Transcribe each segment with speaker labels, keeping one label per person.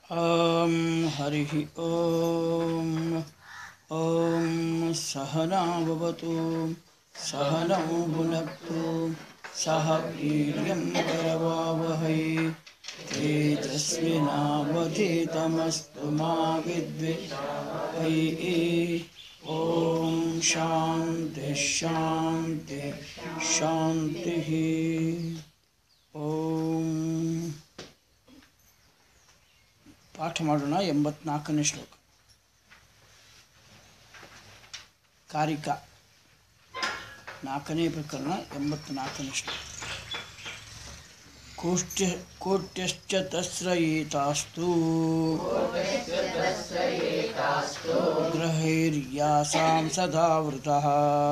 Speaker 1: ॐ हरिः ॐ ॐ सहना भवतु सहनौ भुनक्तु सह वीर्यं करवावहै तेजस्विनावधितमस्तु मा विद्विषावहै ॐ शान्तिः शान्तिः शान्तिः ॐ ಪಾಠ ಮಾಡೋಣ ಎಂಬತ್ನಾಲ್ಕನೇ ಶ್ಲೋಕ ಕಾರಿಕ ನಾಲ್ಕನೇ ಪ್ರಕರಣ ಎಂಬತ್ನಾಲ್ಕನೇ ಶ್ಲೋಕ ಕೋಷ್ಟ್ಯ ಕೋಟ್ಯಶ್ಚ ತಸ್ರಯೇತಾಸ್ತು ಗ್ರಹೈರ್ಯಾಸಾಂ ಸದಾವೃತಃ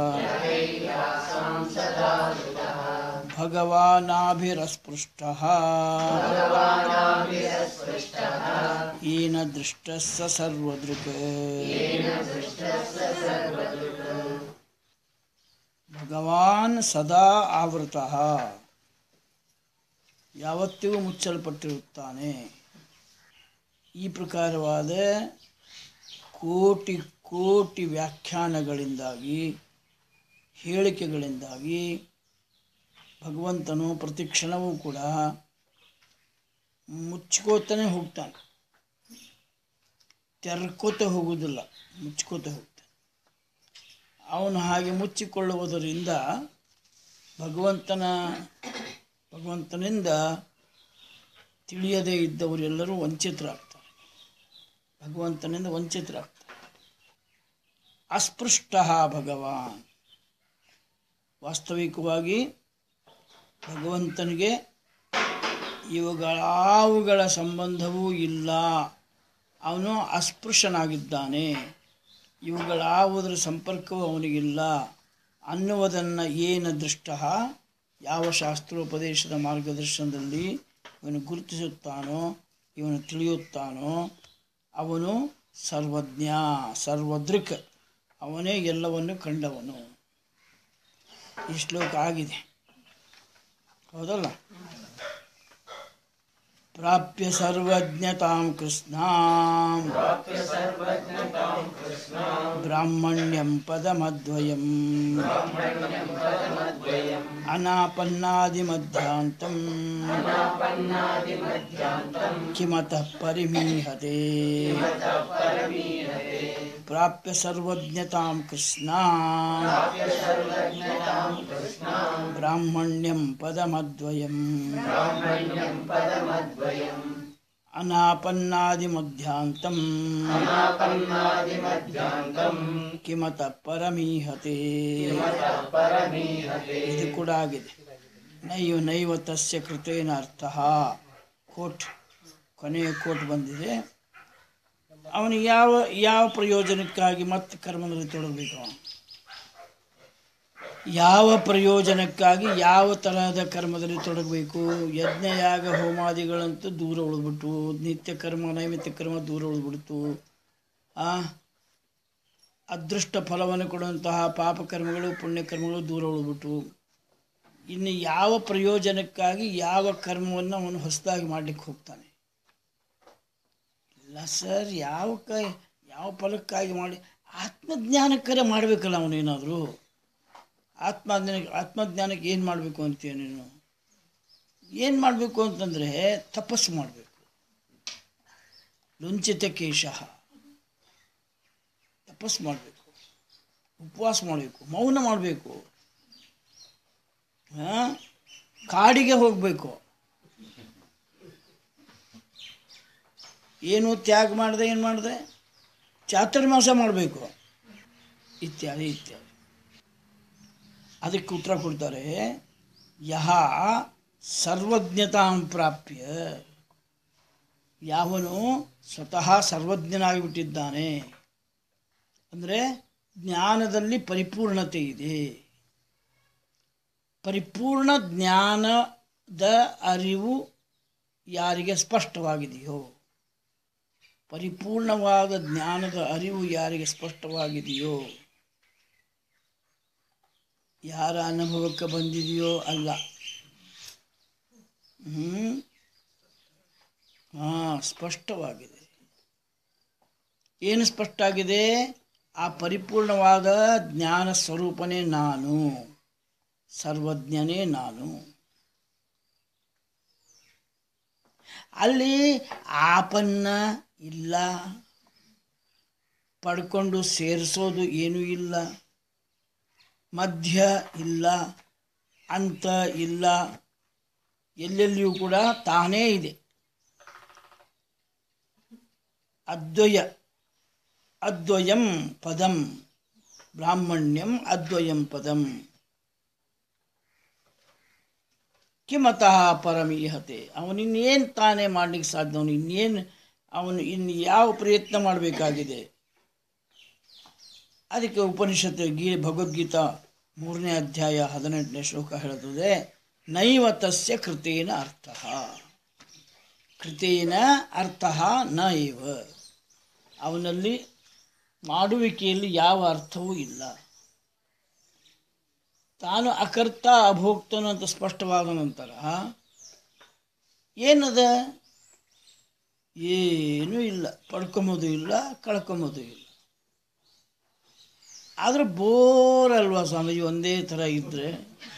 Speaker 1: ಭಗವಾನಾಭಿರಸ್ಪೃಷ್ಟಃ येन दृष्टः स सर्वदृक् ಭಗವಾನ್ ಸದಾ ಆವೃತಃ ಯಾವತ್ತಿಗೂ ಮುಚ್ಚಲ್ಪಟ್ಟಿರುತ್ತಾನೆ ಈ ಪ್ರಕಾರವಾದ ಕೋಟಿ ಕೋಟಿ ವ್ಯಾಖ್ಯಾನಗಳಿಂದಾಗಿ ಹೇಳಿಕೆಗಳಿಂದಾಗಿ ಭಗವಂತನು ಪ್ರತಿ ಕ್ಷಣವೂ ಕೂಡ ಮುಚ್ಕೋತಾನೆ ಹೋಗ್ತಾನೆ ತೆರ್ಕೋತ ಹೋಗುವುದಿಲ್ಲ ಮುಚ್ಕೋತ ಹೋಗ್ತಾನೆ ಅವನು ಹಾಗೆ ಮುಚ್ಚಿಕೊಳ್ಳುವುದರಿಂದ ಭಗವಂತನ ಭಗವಂತನಿಂದ ತಿಳಿಯದೇ ಇದ್ದವರೆಲ್ಲರೂ ವಂಚಿತರಾಗ್ತಾರೆ ಭಗವಂತನಿಂದ ವಂಚಿತರಾಗ್ತಾರೆ ಅಸ್ಪೃಷ್ಟ ಭಗವಾನ್ ವಾಸ್ತವಿಕವಾಗಿ ಭಗವಂತನಿಗೆ ಇವುಗಳಾವುಗಳ ಸಂಬಂಧವೂ ಇಲ್ಲ ಅವನು ಅಸ್ಪೃಶ್ಯನಾಗಿದ್ದಾನೆ ಇವುಗಳಾವುದರ ಸಂಪರ್ಕವೂ ಅವನಿಗಿಲ್ಲ ಅನ್ನುವುದನ್ನು ಏನು ದೃಷ್ಟ ಯಾವ ಶಾಸ್ತ್ರೋಪದೇಶದ ಮಾರ್ಗದರ್ಶನದಲ್ಲಿ ಇವನು ಗುರುತಿಸುತ್ತಾನೋ ಇವನು ತಿಳಿಯುತ್ತಾನೋ ಅವನು ಸರ್ವಜ್ಞ ಸರ್ವದೃಕ್ ಅವನೇ ಎಲ್ಲವನ್ನು ಕಂಡವನು ಈ ಶ್ಲೋಕ ಆಗಿದೆ ಹೌದಲ್ಲ ಪ್ರಾಪ್ಯ ಸರ್ವಜ್ಞತಾಂ ಕೃಷ್ಣಾಂ ಬ್ರಾಹ್ಮಣ್ಯಂ ಪದಮದ್ವಯಂ ಅನಾಪನ್ನಾದಿಮಧ್ಯಾಂತಂ ಕಿಮತಃ ಪರಿಮೀಹತೆ ಪ್ರಾಪ್ಯ ಸರ್ವಜ್ಞತಾಂ ಕೃಷ್ಣಾಂ ಬ್ರಾಹ್ಮಣ್ಯಂ ಪದಮದ್ವಯಂ ಅನಾಪನ್ನಾದಿಮಧ್ಯಾಂತಂ ಕಿಮತ ಪರಮೀಹತೆ ಇದು ಕೂಡ ಆಗಿದೆ ನೈವ ನೈವ ತಸ್ಯ ಕೃತೇನ ಅರ್ಥ ಕೋಟ್ ಕೊನೆಯ ಕೋಟ್ ಬಂದಿದೆ ಅವನು ಯಾವ ಯಾವ ಪ್ರಯೋಜನಕ್ಕಾಗಿ ಮತ್ತೆ ಕರ್ಮದಲ್ಲಿ ತೊಡಗಬೇಕು ಅವನು ಯಾವ ಪ್ರಯೋಜನಕ್ಕಾಗಿ ಯಾವ ತರಹದ ಕರ್ಮದಲ್ಲಿ ತೊಡಗಬೇಕು ಯಜ್ಞ ಯಾಗ ಹೋಮಾದಿಗಳಂತೂ ದೂರ ಉಳಿದ್ಬಿಟ್ಟು ನಿತ್ಯ ಕರ್ಮ ನೈಮಿತ್ಯ ಕರ್ಮ ದೂರ ಉಳಿದ್ಬಿಡ್ತು ಆ ಅದೃಷ್ಟ ಫಲವನ್ನು ಕೊಡುವಂತಹ ಪಾಪಕರ್ಮಗಳು ಪುಣ್ಯಕರ್ಮಗಳು ದೂರ ಉಳಿದ್ಬಿಟ್ಟು ಇನ್ನು ಯಾವ ಪ್ರಯೋಜನಕ್ಕಾಗಿ ಯಾವ ಕರ್ಮವನ್ನು ಅವನು ಹೊಸದಾಗಿ ಮಾಡಲಿಕ್ಕೆ ಹೋಗ್ತಾನೆ ಇಲ್ಲ ಸರ್ ಯಾವ ಕ ಯಾವ ಫಲಕ್ಕಾಗಿ ಮಾಡಿ ಆತ್ಮಜ್ಞಾನಕ್ಕರೆ ಮಾಡಬೇಕಲ್ಲ ಅವನೇನಾದರೂ ಆತ್ಮಜ್ಞಾನಕ್ಕೆ ಆತ್ಮಜ್ಞಾನಕ್ಕೆ ಏನು ಮಾಡಬೇಕು ಅಂತೀಯ ನೀನು ಏನು ಮಾಡಬೇಕು ಅಂತಂದರೆ ತಪಸ್ಸು ಮಾಡಬೇಕು ಲುಂಚಿತ ಕೇಶ ತಪಸ್ಸು ಮಾಡಬೇಕು ಉಪವಾಸ ಮಾಡಬೇಕು ಮೌನ ಮಾಡಬೇಕು ಕಾಡಿಗೆ ಹೋಗಬೇಕು ಏನು ತ್ಯಾಗ ಮಾಡಿದೆ ಏನು ಮಾಡಿದೆ ಚಾತುರ್ಮಾಸ ಮಾಡಬೇಕು ಇತ್ಯಾದಿ ಇತ್ಯಾದಿ ಅದಕ್ಕೆ ಉತ್ತರ ಕೊಡ್ತಾರೆ ಯಹ ಸರ್ವಜ್ಞತಾಂ ಪ್ರಾಪ್ಯ ಯಾವನು ಸ್ವತಃ ಸರ್ವಜ್ಞನಾಗಿಬಿಟ್ಟಿದ್ದಾನೆ ಅಂದರೆ ಜ್ಞಾನದಲ್ಲಿ ಪರಿಪೂರ್ಣತೆ ಇದೆ ಪರಿಪೂರ್ಣ ಜ್ಞಾನದ ಅರಿವು ಯಾರಿಗೆ ಸ್ಪಷ್ಟವಾಗಿದೆಯೋ ಪರಿಪೂರ್ಣವಾದ ಜ್ಞಾನದ ಅರಿವು ಯಾರಿಗೆ ಸ್ಪಷ್ಟವಾಗಿದೆಯೋ ಯಾರ ಅನುಭವಕ್ಕೆ ಬಂದಿದೆಯೋ ಅಲ್ಲ ಹ್ಮ್ ಹಾಂ ಸ್ಪಷ್ಟವಾಗಿದೆ ಏನು ಸ್ಪಷ್ಟ ಆಗಿದೆ ಆ ಪರಿಪೂರ್ಣವಾದ ಜ್ಞಾನ ಸ್ವರೂಪನೇ ನಾನು ಸರ್ವಜ್ಞನೇ ನಾನು ಅಲ್ಲಿ ಆಪನ್ನ ಇಲ್ಲ ಪಡ್ಕೊಂಡು ಸೇರಿಸೋದು ಏನೂ ಇಲ್ಲ ಮಧ್ಯ ಇಲ್ಲ ಅಂತ ಇಲ್ಲ ಎಲ್ಲೆಲ್ಲಿಯೂ ಕೂಡ ತಾನೇ ಇದೆ ಅದ್ವಯ ಅದ್ವಯಂ ಪದಂ ಬ್ರಾಹ್ಮಣ್ಯಂ ಅದ್ವಯಂ ಪದಂ ಕಿಮತಃ ಪರಮೀಹತೆ ಅವನಿನ್ನೇನು ತಾನೇ ಮಾಡ್ಲಿಕ್ಕೆ ಸಾಧ್ಯ ಅವನು ಇನ್ನೇನು ಅವನು ಇನ್ನು ಯಾವ ಪ್ರಯತ್ನ ಮಾಡಬೇಕಾಗಿದೆ ಅದಕ್ಕೆ ಉಪನಿಷತ್ತು ಗೀ ಭಗವದ್ಗೀತಾ ಮೂರನೇ ಅಧ್ಯಾಯ ಹದಿನೆಂಟನೇ ಶ್ಲೋಕ ಹೇಳುತ್ತದೆ ನೈವ ತಸ್ಯ ಕೃತೇನ ಅರ್ಥ ಕೃತೇನ ಅರ್ಥ ನ ಇವ ಅವನಲ್ಲಿ ಮಾಡುವಿಕೆಯಲ್ಲಿ ಯಾವ ಅರ್ಥವೂ ಇಲ್ಲ ತಾನು ಅಕರ್ತ ಅಭೋಕ್ತನು ಅಂತ ಸ್ಪಷ್ಟವಾದ ನಂತರ ಏನದ ಏನೂ ಇಲ್ಲ ಪಡ್ಕೊಂಬೋದು ಇಲ್ಲ ಕಳ್ಕೊಂಬೋದು ಇಲ್ಲ ಆದ್ರೆ ಬೋರ್ ಅಲ್ವಾ ಸ್ವಾಮೀಜಿ ಒಂದೇ ಥರ ಇದ್ರೆ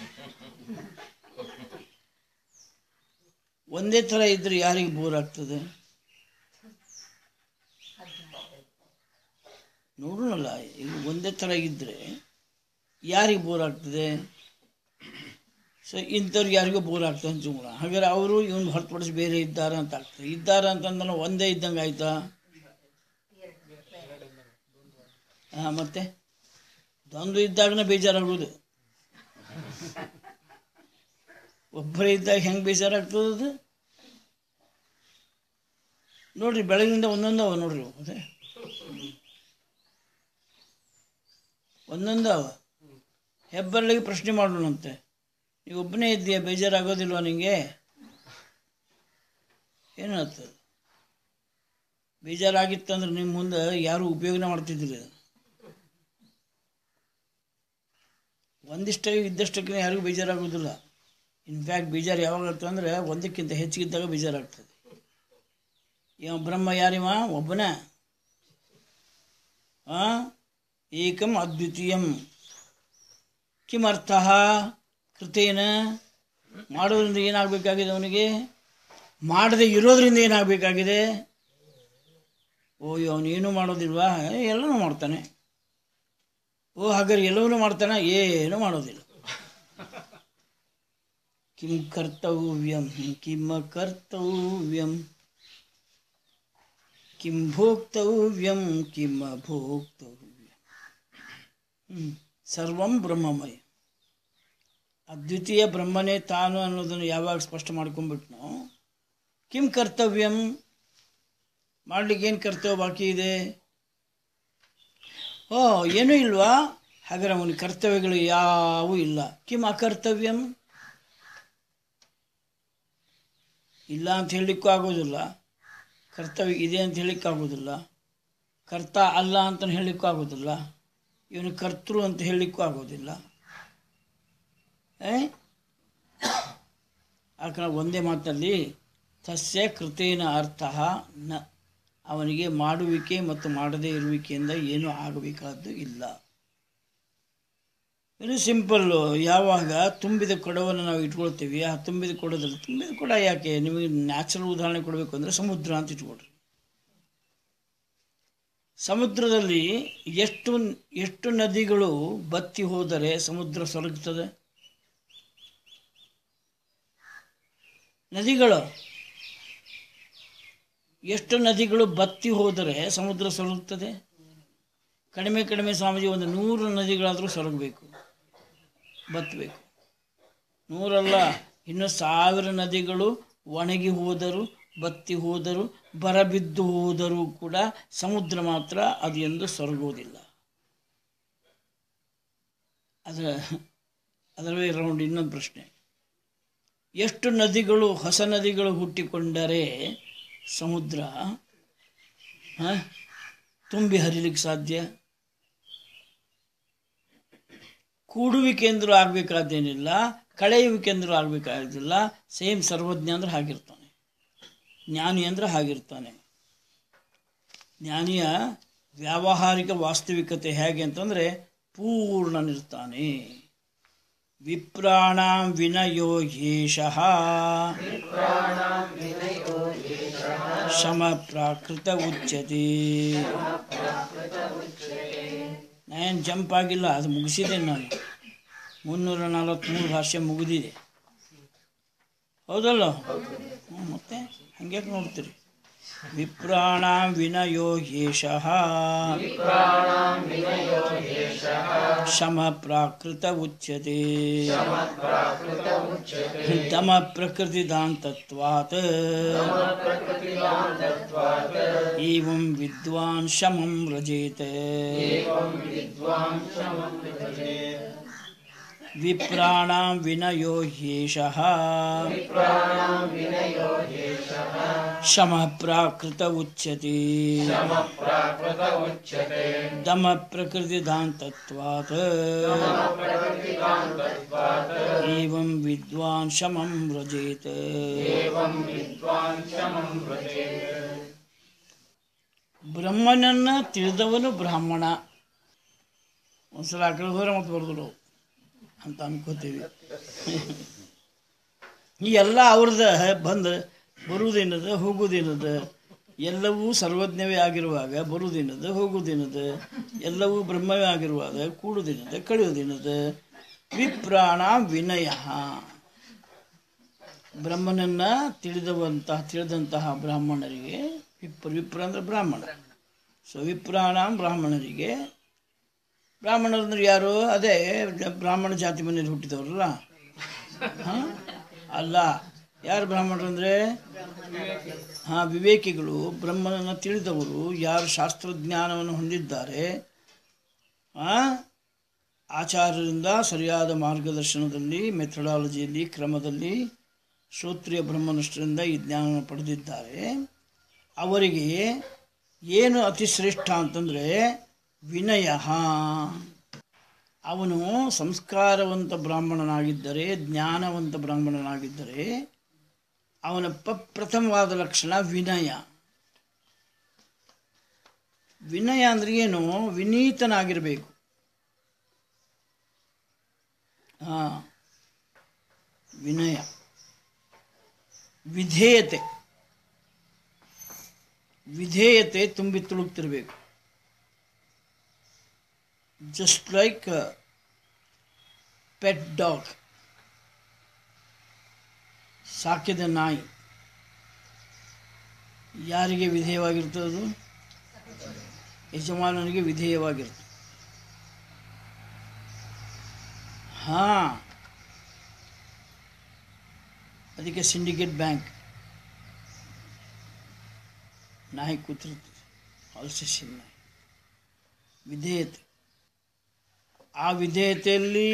Speaker 1: ಒಂದೇ ಥರ ಇದ್ರೆ ಯಾರಿಗೆ ಬೋರ್ ಆಗ್ತದೆ ನೋಡೋಣಲ್ಲ ಈಗ ಒಂದೇ ಥರ ಇದ್ದರೆ ಯಾರಿಗೆ ಬೋರ್ ಆಗ್ತದೆ ಸೊ ಇಂಥವ್ರಿಗೆ ಯಾರಿಗೂ ಬೋರ್ ಆಗ್ತದೆ ಅಂತ ಸುಮ್ಮನೆ ಹಾಗಾದ್ರೆ ಅವರು ಇವನು ಹೊರತುಪಡಿಸಿ ಬೇರೆ ಇದ್ದಾರೆ ಅಂತ ಆಗ್ತದೆ ಇದ್ದಾರೆ ಅಂತಂದ್ರೆ ಒಂದೇ ಇದ್ದಂಗೆ ಆಯ್ತಾ ಹಾಂ ಮತ್ತೆ ದ್ವಂದ್ವ ಇದ್ದಾಗನೇ ಬೇಜಾರಾಗೋದು ಒಬ್ಬರೇ ಇದ್ದಾಗ ಹೆಂಗೆ ಬೇಜಾರಾಗ್ತದೆ ಅದು ನೋಡ್ರಿ ಬೆಳಗಿನಿಂದ ಒಂದೊಂದು ಅವ ನೋಡ್ರಿ ಅದೇ ಒಂದೊಂದು ಅವ ಹೆಬ್ಬರಳಿಗೆ ಪ್ರಶ್ನೆ ಮಾಡೋಣಂತೆ ನೀವು ಒಬ್ಬನೇ ಇದ್ದೀಯ ಬೇಜಾರಾಗೋದಿಲ್ವಾ ನಿಂಗೆ ಏನಾಗ್ತದೆ ಬೇಜಾರಾಗಿತ್ತಂದ್ರೆ ನಿಮ್ಮ ಮುಂದೆ ಯಾರು ಉಪಯೋಗನೆ ಮಾಡ್ತಿದ್ದಿಲ್ಲ ಇದನ್ನ. ಒಂದಿಷ್ಟೇ ಇದ್ದಷ್ಟಕ್ಕೆ ಯಾರಿಗೂ ಬೇಜಾರಾಗೋದಿಲ್ಲ ಇನ್ಫ್ಯಾಕ್ಟ್ ಬೇಜಾರು ಯಾವಾಗ ಆಗ್ತದೆ ಅಂದರೆ ಒಂದಕ್ಕಿಂತ ಹೆಚ್ಚಿಗಿದ್ದಾಗ ಬೇಜಾರಾಗ್ತದೆ ಇವ ಬ್ರಹ್ಮ ಯಾರಿವ ಒಬ್ಬನ ಆ ಏಕಂ ಅದ್ವಿತೀಯಂ ಕಿಮರ್ಥ ಕೃತೇನ ಮಾಡೋದ್ರಿಂದ ಏನಾಗಬೇಕಾಗಿದೆ ಅವನಿಗೆ ಮಾಡದೆ ಇರೋದ್ರಿಂದ ಏನಾಗಬೇಕಾಗಿದೆ ಓ ಅವನೇನು ಮಾಡೋದಿಲ್ವಾ ಏ, ಎಲ್ಲನೂ ಮಾಡ್ತಾನೆ ಓ ಹಾಗಾದ್ರೆ ಎಲ್ಲವನ್ನೂ ಮಾಡ್ತಾನೆ ಏನೂ ಮಾಡೋದಿಲ್ಲ ಕಿಂ ಕರ್ತವ್ಯಂ ಕಿಂ ಕರ್ತವ್ಯಂ ಕಿಂ ಭೋಕ್ತವ್ಯಂ ಕಿಂ ಅಭೋಕ್ತವ್ಯಂ ಹ್ಮ್. ಸರ್ವಂ ಬ್ರಹ್ಮಮಯ ಅದ್ವಿತೀಯ ಬ್ರಹ್ಮನೇ ತಾನು ಅನ್ನೋದನ್ನು ಯಾವಾಗ ಸ್ಪಷ್ಟ ಮಾಡ್ಕೊಂಡ್ಬಿಟ್ನೋ ಕಿಂ ಕರ್ತವ್ಯಂ ಮಾಡ್ಲಿಕ್ಕೆ ಏನು ಕರ್ತವ್ಯ ಬಾಕಿ ಇದೆ ಓ ಏನೂ ಇಲ್ವಾ ಹಾಗಾದ್ರೆ ಅವನ ಕರ್ತವ್ಯಗಳು ಯಾವೂ ಇಲ್ಲ ಕಿಂ ಅಕರ್ತವ್ಯಂ ಇಲ್ಲ ಅಂತ ಹೇಳಲಿಕ್ಕೂ ಆಗೋದಿಲ್ಲ ಕರ್ತವ್ಯ ಇದೆ ಅಂತ ಹೇಳಲಿಕ್ಕೆ ಆಗೋದಿಲ್ಲ ಕರ್ತ ಅಲ್ಲ ಅಂತ ಹೇಳಲಿಕ್ಕೂ ಆಗೋದಿಲ್ಲ ಇವನು ಕರ್ತೃ ಅಂತ ಹೇಳಲಿಕ್ಕೂ ಆಗೋದಿಲ್ಲ ಏ ಯಾಕಂದ್ರೆ ಒಂದೇ ಮಾತಲ್ಲಿ ತಸ್ಯ ಕೃತೇನ ಅರ್ಥ ನ ಅವನಿಗೆ ಮಾಡುವಿಕೆ ಮತ್ತು ಮಾಡದೇ ಇರುವಿಕೆಯಿಂದ ಏನೂ ಆಗಬೇಕಾದ್ದು ಇಲ್ಲ ವೆರಿ ಸಿಂಪಲ್ಲು ಯಾವಾಗ ತುಂಬಿದ ಕೊಡವನ್ನು ನಾವು ಇಟ್ಕೊಳ್ತೀವಿ ಆ ತುಂಬಿದ ಕೊಡದಲ್ಲಿ ತುಂಬಿದ ಕೊಡ ಯಾಕೆ ನಿಮಗೆ ನ್ಯಾಚುರಲ್ ಉದಾಹರಣೆ ಕೊಡಬೇಕು ಅಂದರೆ ಸಮುದ್ರ ಅಂತ ಇಟ್ಕೊಳ್ರಿ ಸಮುದ್ರದಲ್ಲಿ ಎಷ್ಟು ಎಷ್ಟು ನದಿಗಳು ಬತ್ತಿ ಹೋದರೆ ಸಮುದ್ರ ಸೊರಗ್ತದೆ ನದಿಗಳು ಎಷ್ಟು ನದಿಗಳು ಬತ್ತಿ ಹೋದರೆ ಸಮುದ್ರ ಸೊರಗುತ್ತದೆ ಕಡಿಮೆ ಕಡಿಮೆ ಸ್ವಾಮೀಜಿ ಒಂದು ನೂರು ನದಿಗಳಾದರೂ ಸೊರಗಬೇಕು ಬತ್ತಬೇಕು ನೂರಲ್ಲ ಇನ್ನು ಸಾವಿರ ನದಿಗಳು ಒಣಗಿ ಹೋದರು ಬತ್ತಿ ಹೋದರು ಬರಬಿದ್ದು ಹೋದರೂ ಕೂಡ ಸಮುದ್ರ ಮಾತ್ರ ಅದು ಎಂದು ಸೊರಗುವುದಿಲ್ಲ ಅದರ ಅದರ ರೌಂಡ್ ಇನ್ನೊಂದು ಪ್ರಶ್ನೆ ಎಷ್ಟು ನದಿಗಳು ಹೊಸ ನದಿಗಳು ಹುಟ್ಟಿಕೊಂಡರೆ ಸಮುದ್ರ ಆ, ತುಂಬಿ ಹರಿಲಿಕ್ಕೆ ಸಾಧ್ಯ ಕೂಡುವಿಕೆಂದ್ರೂ ಆಗಬೇಕಾದೇನಿಲ್ಲ ಕಳೆಯುವಿಕೆಂದ್ರೂ ಆಗಬೇಕಾಗಿಲ್ಲ ಸೇಮ್ ಸರ್ವಜ್ಞ ಅಂದ್ರೆ ಹಾಗಿರ್ತಾನೆ ಜ್ಞಾನಿ ಅಂದರೆ ಹಾಗಿರ್ತಾನೆ ಜ್ಞಾನಿಯ ವ್ಯಾವಹಾರಿಕ ವಾಸ್ತವಿಕತೆ ಹೇಗೆ ಅಂತಂದರೆ ಪೂರ್ಣನಿರ್ತಾನೆ ವಿಪ್ರಾಣಾಂ ವಿನಯೋ ಯೇಷಃ ಶಮ ಪ್ರಾಕೃತ ಉಚ್ಯತೆ ನಾನೇನು ಜಂಪ್ ಆಗಿಲ್ಲ ಅದು ಮುಗಿಸಿದೆ ನಾನು ಮುನ್ನೂರ ನಲವತ್ತ್ಮೂರು ಭಾಷೆ ಮುಗಿದಿದೆ ಹೌದಲ್ಲ ಹ್ಞೂ ಮತ್ತೆ ಹಂಗ್ಯಾಕೆ ನೋಡ್ತೀರಿ ವಿಪ್ರಾಣಾಂ ವಿನಯೋ ಯೇಷಃ ಶಮ ಪ್ರಾಕೃತ ಉಚ್ಯತೆ ದಮ ಪ್ರಕೃತಿದಾಂತತ್ವಾತ್ ಏವಂ ವಿದ್ವಾನ್ ಶಮಂ ವ್ರಜೇತ್ ವಿಪ್ರಾಣಾಂ ವಿನಯೋ ಹ್ಯೇಷಃ ಶಮ ಪ್ರಾಕೃತ ಉಚ್ಯತೆ ದಮ ಪ್ರಕೃತಿದಾಂತತ್ವಾತ್ ಏವಂ ವಿದ್ವಾನ್ ಶಮಂ ವ್ರಜೇತ್ ಬ್ರಹ್ಮನನ್ನ ತಿಳಿದವನು ಬ್ರಾಹ್ಮಣ ಒಂದ್ಸಲ ಆ ಕಡೆ ಹೋದ್ರೆ ಮತ್ತೆ ಬರೋದಿಲ್ಲ ಅವು. ಅಂತ ಅನ್ಕೋತೀವಿ ಈ ಎಲ್ಲ ಅವ್ರದ ಬಂದು ಬರುವುದೇನದ ಹೋಗುವುದೇನದ ಎಲ್ಲವೂ ಸರ್ವಜ್ಞವೇ ಆಗಿರುವಾಗ ಬರುವುದೇನದ ಹೋಗುವುದೇನದ ಎಲ್ಲವೂ ಬ್ರಹ್ಮವೇ ಆಗಿರುವಾಗ ಕೂಡುವುದೇನದ ಕಳೆಯುವುದೇನದ ವಿಪ್ರಾಣ ವಿನಯ ಬ್ರಹ್ಮನನ್ನ ತಿಳಿದವಂತಹ ತಿಳಿದಂತಹ ಬ್ರಾಹ್ಮಣರಿಗೆ ವಿಪ್ರ ವಿಪ್ರ ಅಂದ್ರೆ ಬ್ರಾಹ್ಮಣ ಸೊ ವಿಪ್ರಾಣ ಬ್ರಾಹ್ಮಣರಿಗೆ ಬ್ರಾಹ್ಮಣರು ಅಂದ್ರೆ ಯಾರು ಅದೇ ಬ್ರಾಹ್ಮಣ ಜಾತಿ ಮನೆಯಲ್ಲಿ ಹುಟ್ಟಿದವ್ರಲ್ಲ ಹಾಂ ಅಲ್ಲ ಯಾರು ಬ್ರಾಹ್ಮಣರು ಅಂದರೆ ಹಾಂ ವಿವೇಕಿಗಳು ಬ್ರಹ್ಮನನ್ನು ತಿಳಿದವರು ಯಾರು ಶಾಸ್ತ್ರಜ್ಞಾನವನ್ನು ಹೊಂದಿದ್ದಾರೆ ಆ, ಆಚಾರ್ಯರಿಂದ ಸರಿಯಾದ ಮಾರ್ಗದರ್ಶನದಲ್ಲಿ ಮೆಥಡಾಲಜಿಯಲ್ಲಿ ಕ್ರಮದಲ್ಲಿ ಶ್ರೋತ್ರಿಯ ಬ್ರಹ್ಮನಿಷ್ಠರಿಂದ ಈ ಜ್ಞಾನವನ್ನು ಪಡೆದಿದ್ದಾರೆ ಅವರಿಗೆ ಏನು ಅತಿ ಶ್ರೇಷ್ಠ ಅಂತಂದರೆ ವಿನಯ ಅವನು ಸಂಸ್ಕಾರವಂತ ಬ್ರಾಹ್ಮಣನಾಗಿದ್ದರೆ ಜ್ಞಾನವಂತ ಬ್ರಾಹ್ಮಣನಾಗಿದ್ದರೆ ಅವನ ಪ ಪ್ರಥಮವಾದ ಲಕ್ಷಣ ವಿನಯ ವಿನಯ ಅಂದ್ರೆ ಏನು ವಿನೀತನಾಗಿರಬೇಕು ಹಾ ವಿನಯ ವಿಧೇಯತೆ ವಿಧೇಯತೆ ತುಂಬಿ ತುಳುಕ್ತಿರ್ಬೇಕು just like a pet dog ಸಾಕಿದ ನಾಯಿ ಯಾರಿಗೆ ವಿಧೇಯವಾಗಿರ್ತದೆ ಅದು ಯಜಮಾನನಿಗೆ ವಿಧೇಯವಾಗಿರ್ತದೆ ಹಾ ಅದಕ್ಕೆ ಸಿಂಡಿಕೇಟ್ ಬ್ಯಾಂಕ್ ನಾಯಿ ಕೂತಿರ್ತದೆ ಆಲ್ಸೇಷನ್ ನಾಯಿ ವಿಧೇಯತೆ ಆ ವಿಧೇಯತೆಯಲ್ಲಿ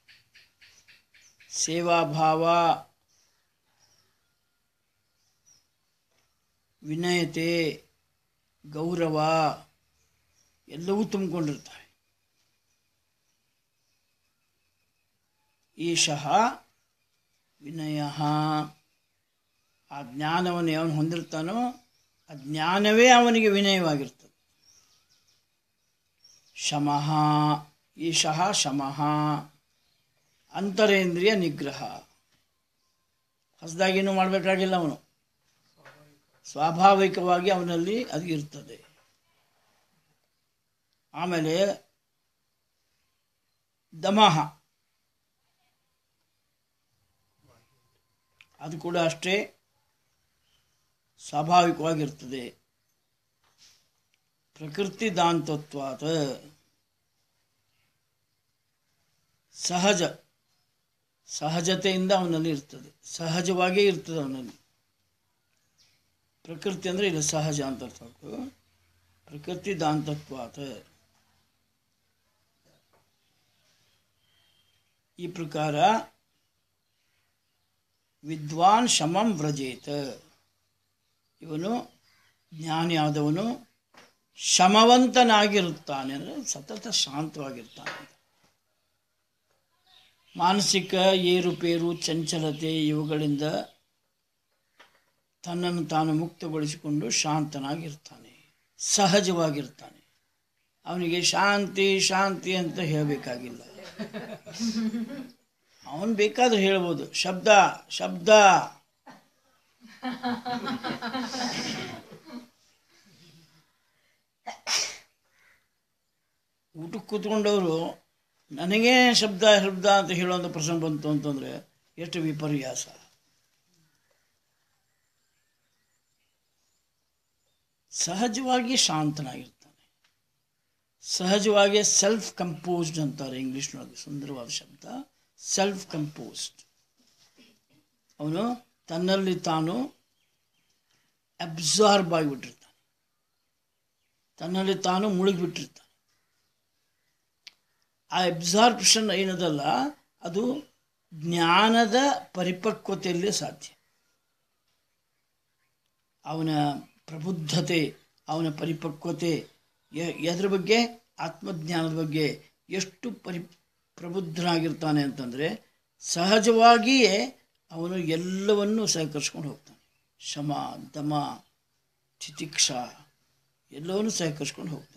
Speaker 1: ಸೇವಾಭಾವ ವಿನಯತೆ ಗೌರವ ಎಲ್ಲವೂ ತುಂಬಿಕೊಂಡಿರ್ತವೆ ಈಶಃ ವಿನಯ ಆ ಜ್ಞಾನವನ್ನು ಅವನು ಹೊಂದಿರ್ತಾನೋ ಆ ಜ್ಞಾನವೇ ಅವನಿಗೆ ವಿನಯವಾಗಿರ್ತದೆ ಶಮಃ ಈಶಃ ಶಮಃ ಅಂತರೇಂದ್ರಿಯ ನಿಗ್ರಹ ಹೊಸದಾಗೇನು ಮಾಡಬೇಕಾಗಿಲ್ಲ ಅವನು ಸ್ವಾಭಾವಿಕವಾಗಿ ಅವನಲ್ಲಿ ಅದು ಇರ್ತದೆ ಆಮೇಲೆ ದಮಃ ಅದು ಕೂಡ ಅಷ್ಟೇ ಸ್ವಾಭಾವಿಕವಾಗಿರ್ತದೆ ಪ್ರಕೃತಿ ದಾಂತತ್ವಾತ್ ಸಹಜ ಸಹಜತೆಯಿಂದ ಅವನಲ್ಲಿ ಇರ್ತದೆ ಸಹಜವಾಗೇ ಇರ್ತದೆ ಅವನಲ್ಲಿ ಪ್ರಕೃತಿ ಅಂದರೆ ಇದು ಸಹಜ ಅಂತ ಅರ್ಥ ಆಗ್ತು. ಪ್ರಕೃತಿ ದಾಂತತ್ವಾತ್ ಈ ಪ್ರಕಾರ ವಿದ್ವಾನ್ ಶಮಂ ವ್ರಜೇತ ಇವನು ಜ್ಞಾನಿ ಆದವನು ಶಮವಂತನಾಗಿರುತ್ತಾನೆ ಅಂದರೆ ಸತತ ಶಾಂತವಾಗಿರ್ತಾನೆ ಮಾನಸಿಕ ಏರುಪೇರು ಚಂಚಲತೆ ಇವುಗಳಿಂದ ತನ್ನನ್ನು ತಾನು ಮುಕ್ತಗೊಳಿಸಿಕೊಂಡು ಶಾಂತನಾಗಿರ್ತಾನೆ ಸಹಜವಾಗಿರ್ತಾನೆ ಅವನಿಗೆ ಶಾಂತಿ ಶಾಂತಿ ಅಂತ ಹೇಳಬೇಕಾಗಿಲ್ಲ ಅವನು ಬೇಕಾದ್ರೆ ಹೇಳ್ಬೋದು ಶಬ್ದ ಶಬ್ದ ಊಟಕ್ಕೆ ಕೂತ್ಕೊಂಡವರು ನನಗೇ ಶಬ್ದ ಶಬ್ದ ಅಂತ ಹೇಳುವಂಥ ಪ್ರಸಂಗ ಬಂತು ಅಂತಂದರೆ ಎಷ್ಟು ವಿಪರ್ಯಾಸ ಸಹಜವಾಗಿ ಶಾಂತನಾಗಿರ್ತಾನೆ ಸಹಜವಾಗಿ ಸೆಲ್ಫ್ ಕಂಪೋಸ್ಡ್ ಅಂತಾರೆ ಇಂಗ್ಲೀಷ್ನೊಳಗೆ ಸುಂದರವಾದ ಶಬ್ದ ಸೆಲ್ಫ್ ಕಂಪೋಸ್ಡ್ ಅವನು ತನ್ನಲ್ಲಿ ತಾನು ಅಬ್ಸಾರ್ಬ್ ಆಗಿಬಿಟ್ಟಿರ್ತಾನೆ ತನ್ನಲ್ಲಿ ತಾನು ಮುಳುಗಿಬಿಟ್ಟಿರ್ತಾನೆ ಆ ಅಬ್ಸಾರ್ಪ್ಷನ್ ಏನದಲ್ಲ ಅದು ಜ್ಞಾನದ ಪರಿಪಕ್ವತೆಯಲ್ಲಿ ಸಾಧ್ಯ ಅವನ ಪ್ರಬುದ್ಧತೆ ಅವನ ಪರಿಪಕ್ವತೆ ಯ- ಎದ್ರ ಬಗ್ಗೆ ಆತ್ಮಜ್ಞಾನದ ಬಗ್ಗೆ ಎಷ್ಟು ಪರಿ ಪ್ರಬುದ್ಧನಾಗಿರ್ತಾನೆ ಅಂತಂದರೆ ಸಹಜವಾಗಿಯೇ ಅವನು ಎಲ್ಲವನ್ನೂ ಸಹಕರಿಸ್ಕೊಂಡು ಹೋಗ್ತಾನೆ ಶಮ ದಮ ತಿತಿಕ್ಷ ಎಲ್ಲವನ್ನೂ ಸಹಕರಿಸ್ಕೊಂಡು ಹೋಗ್ತಾನೆ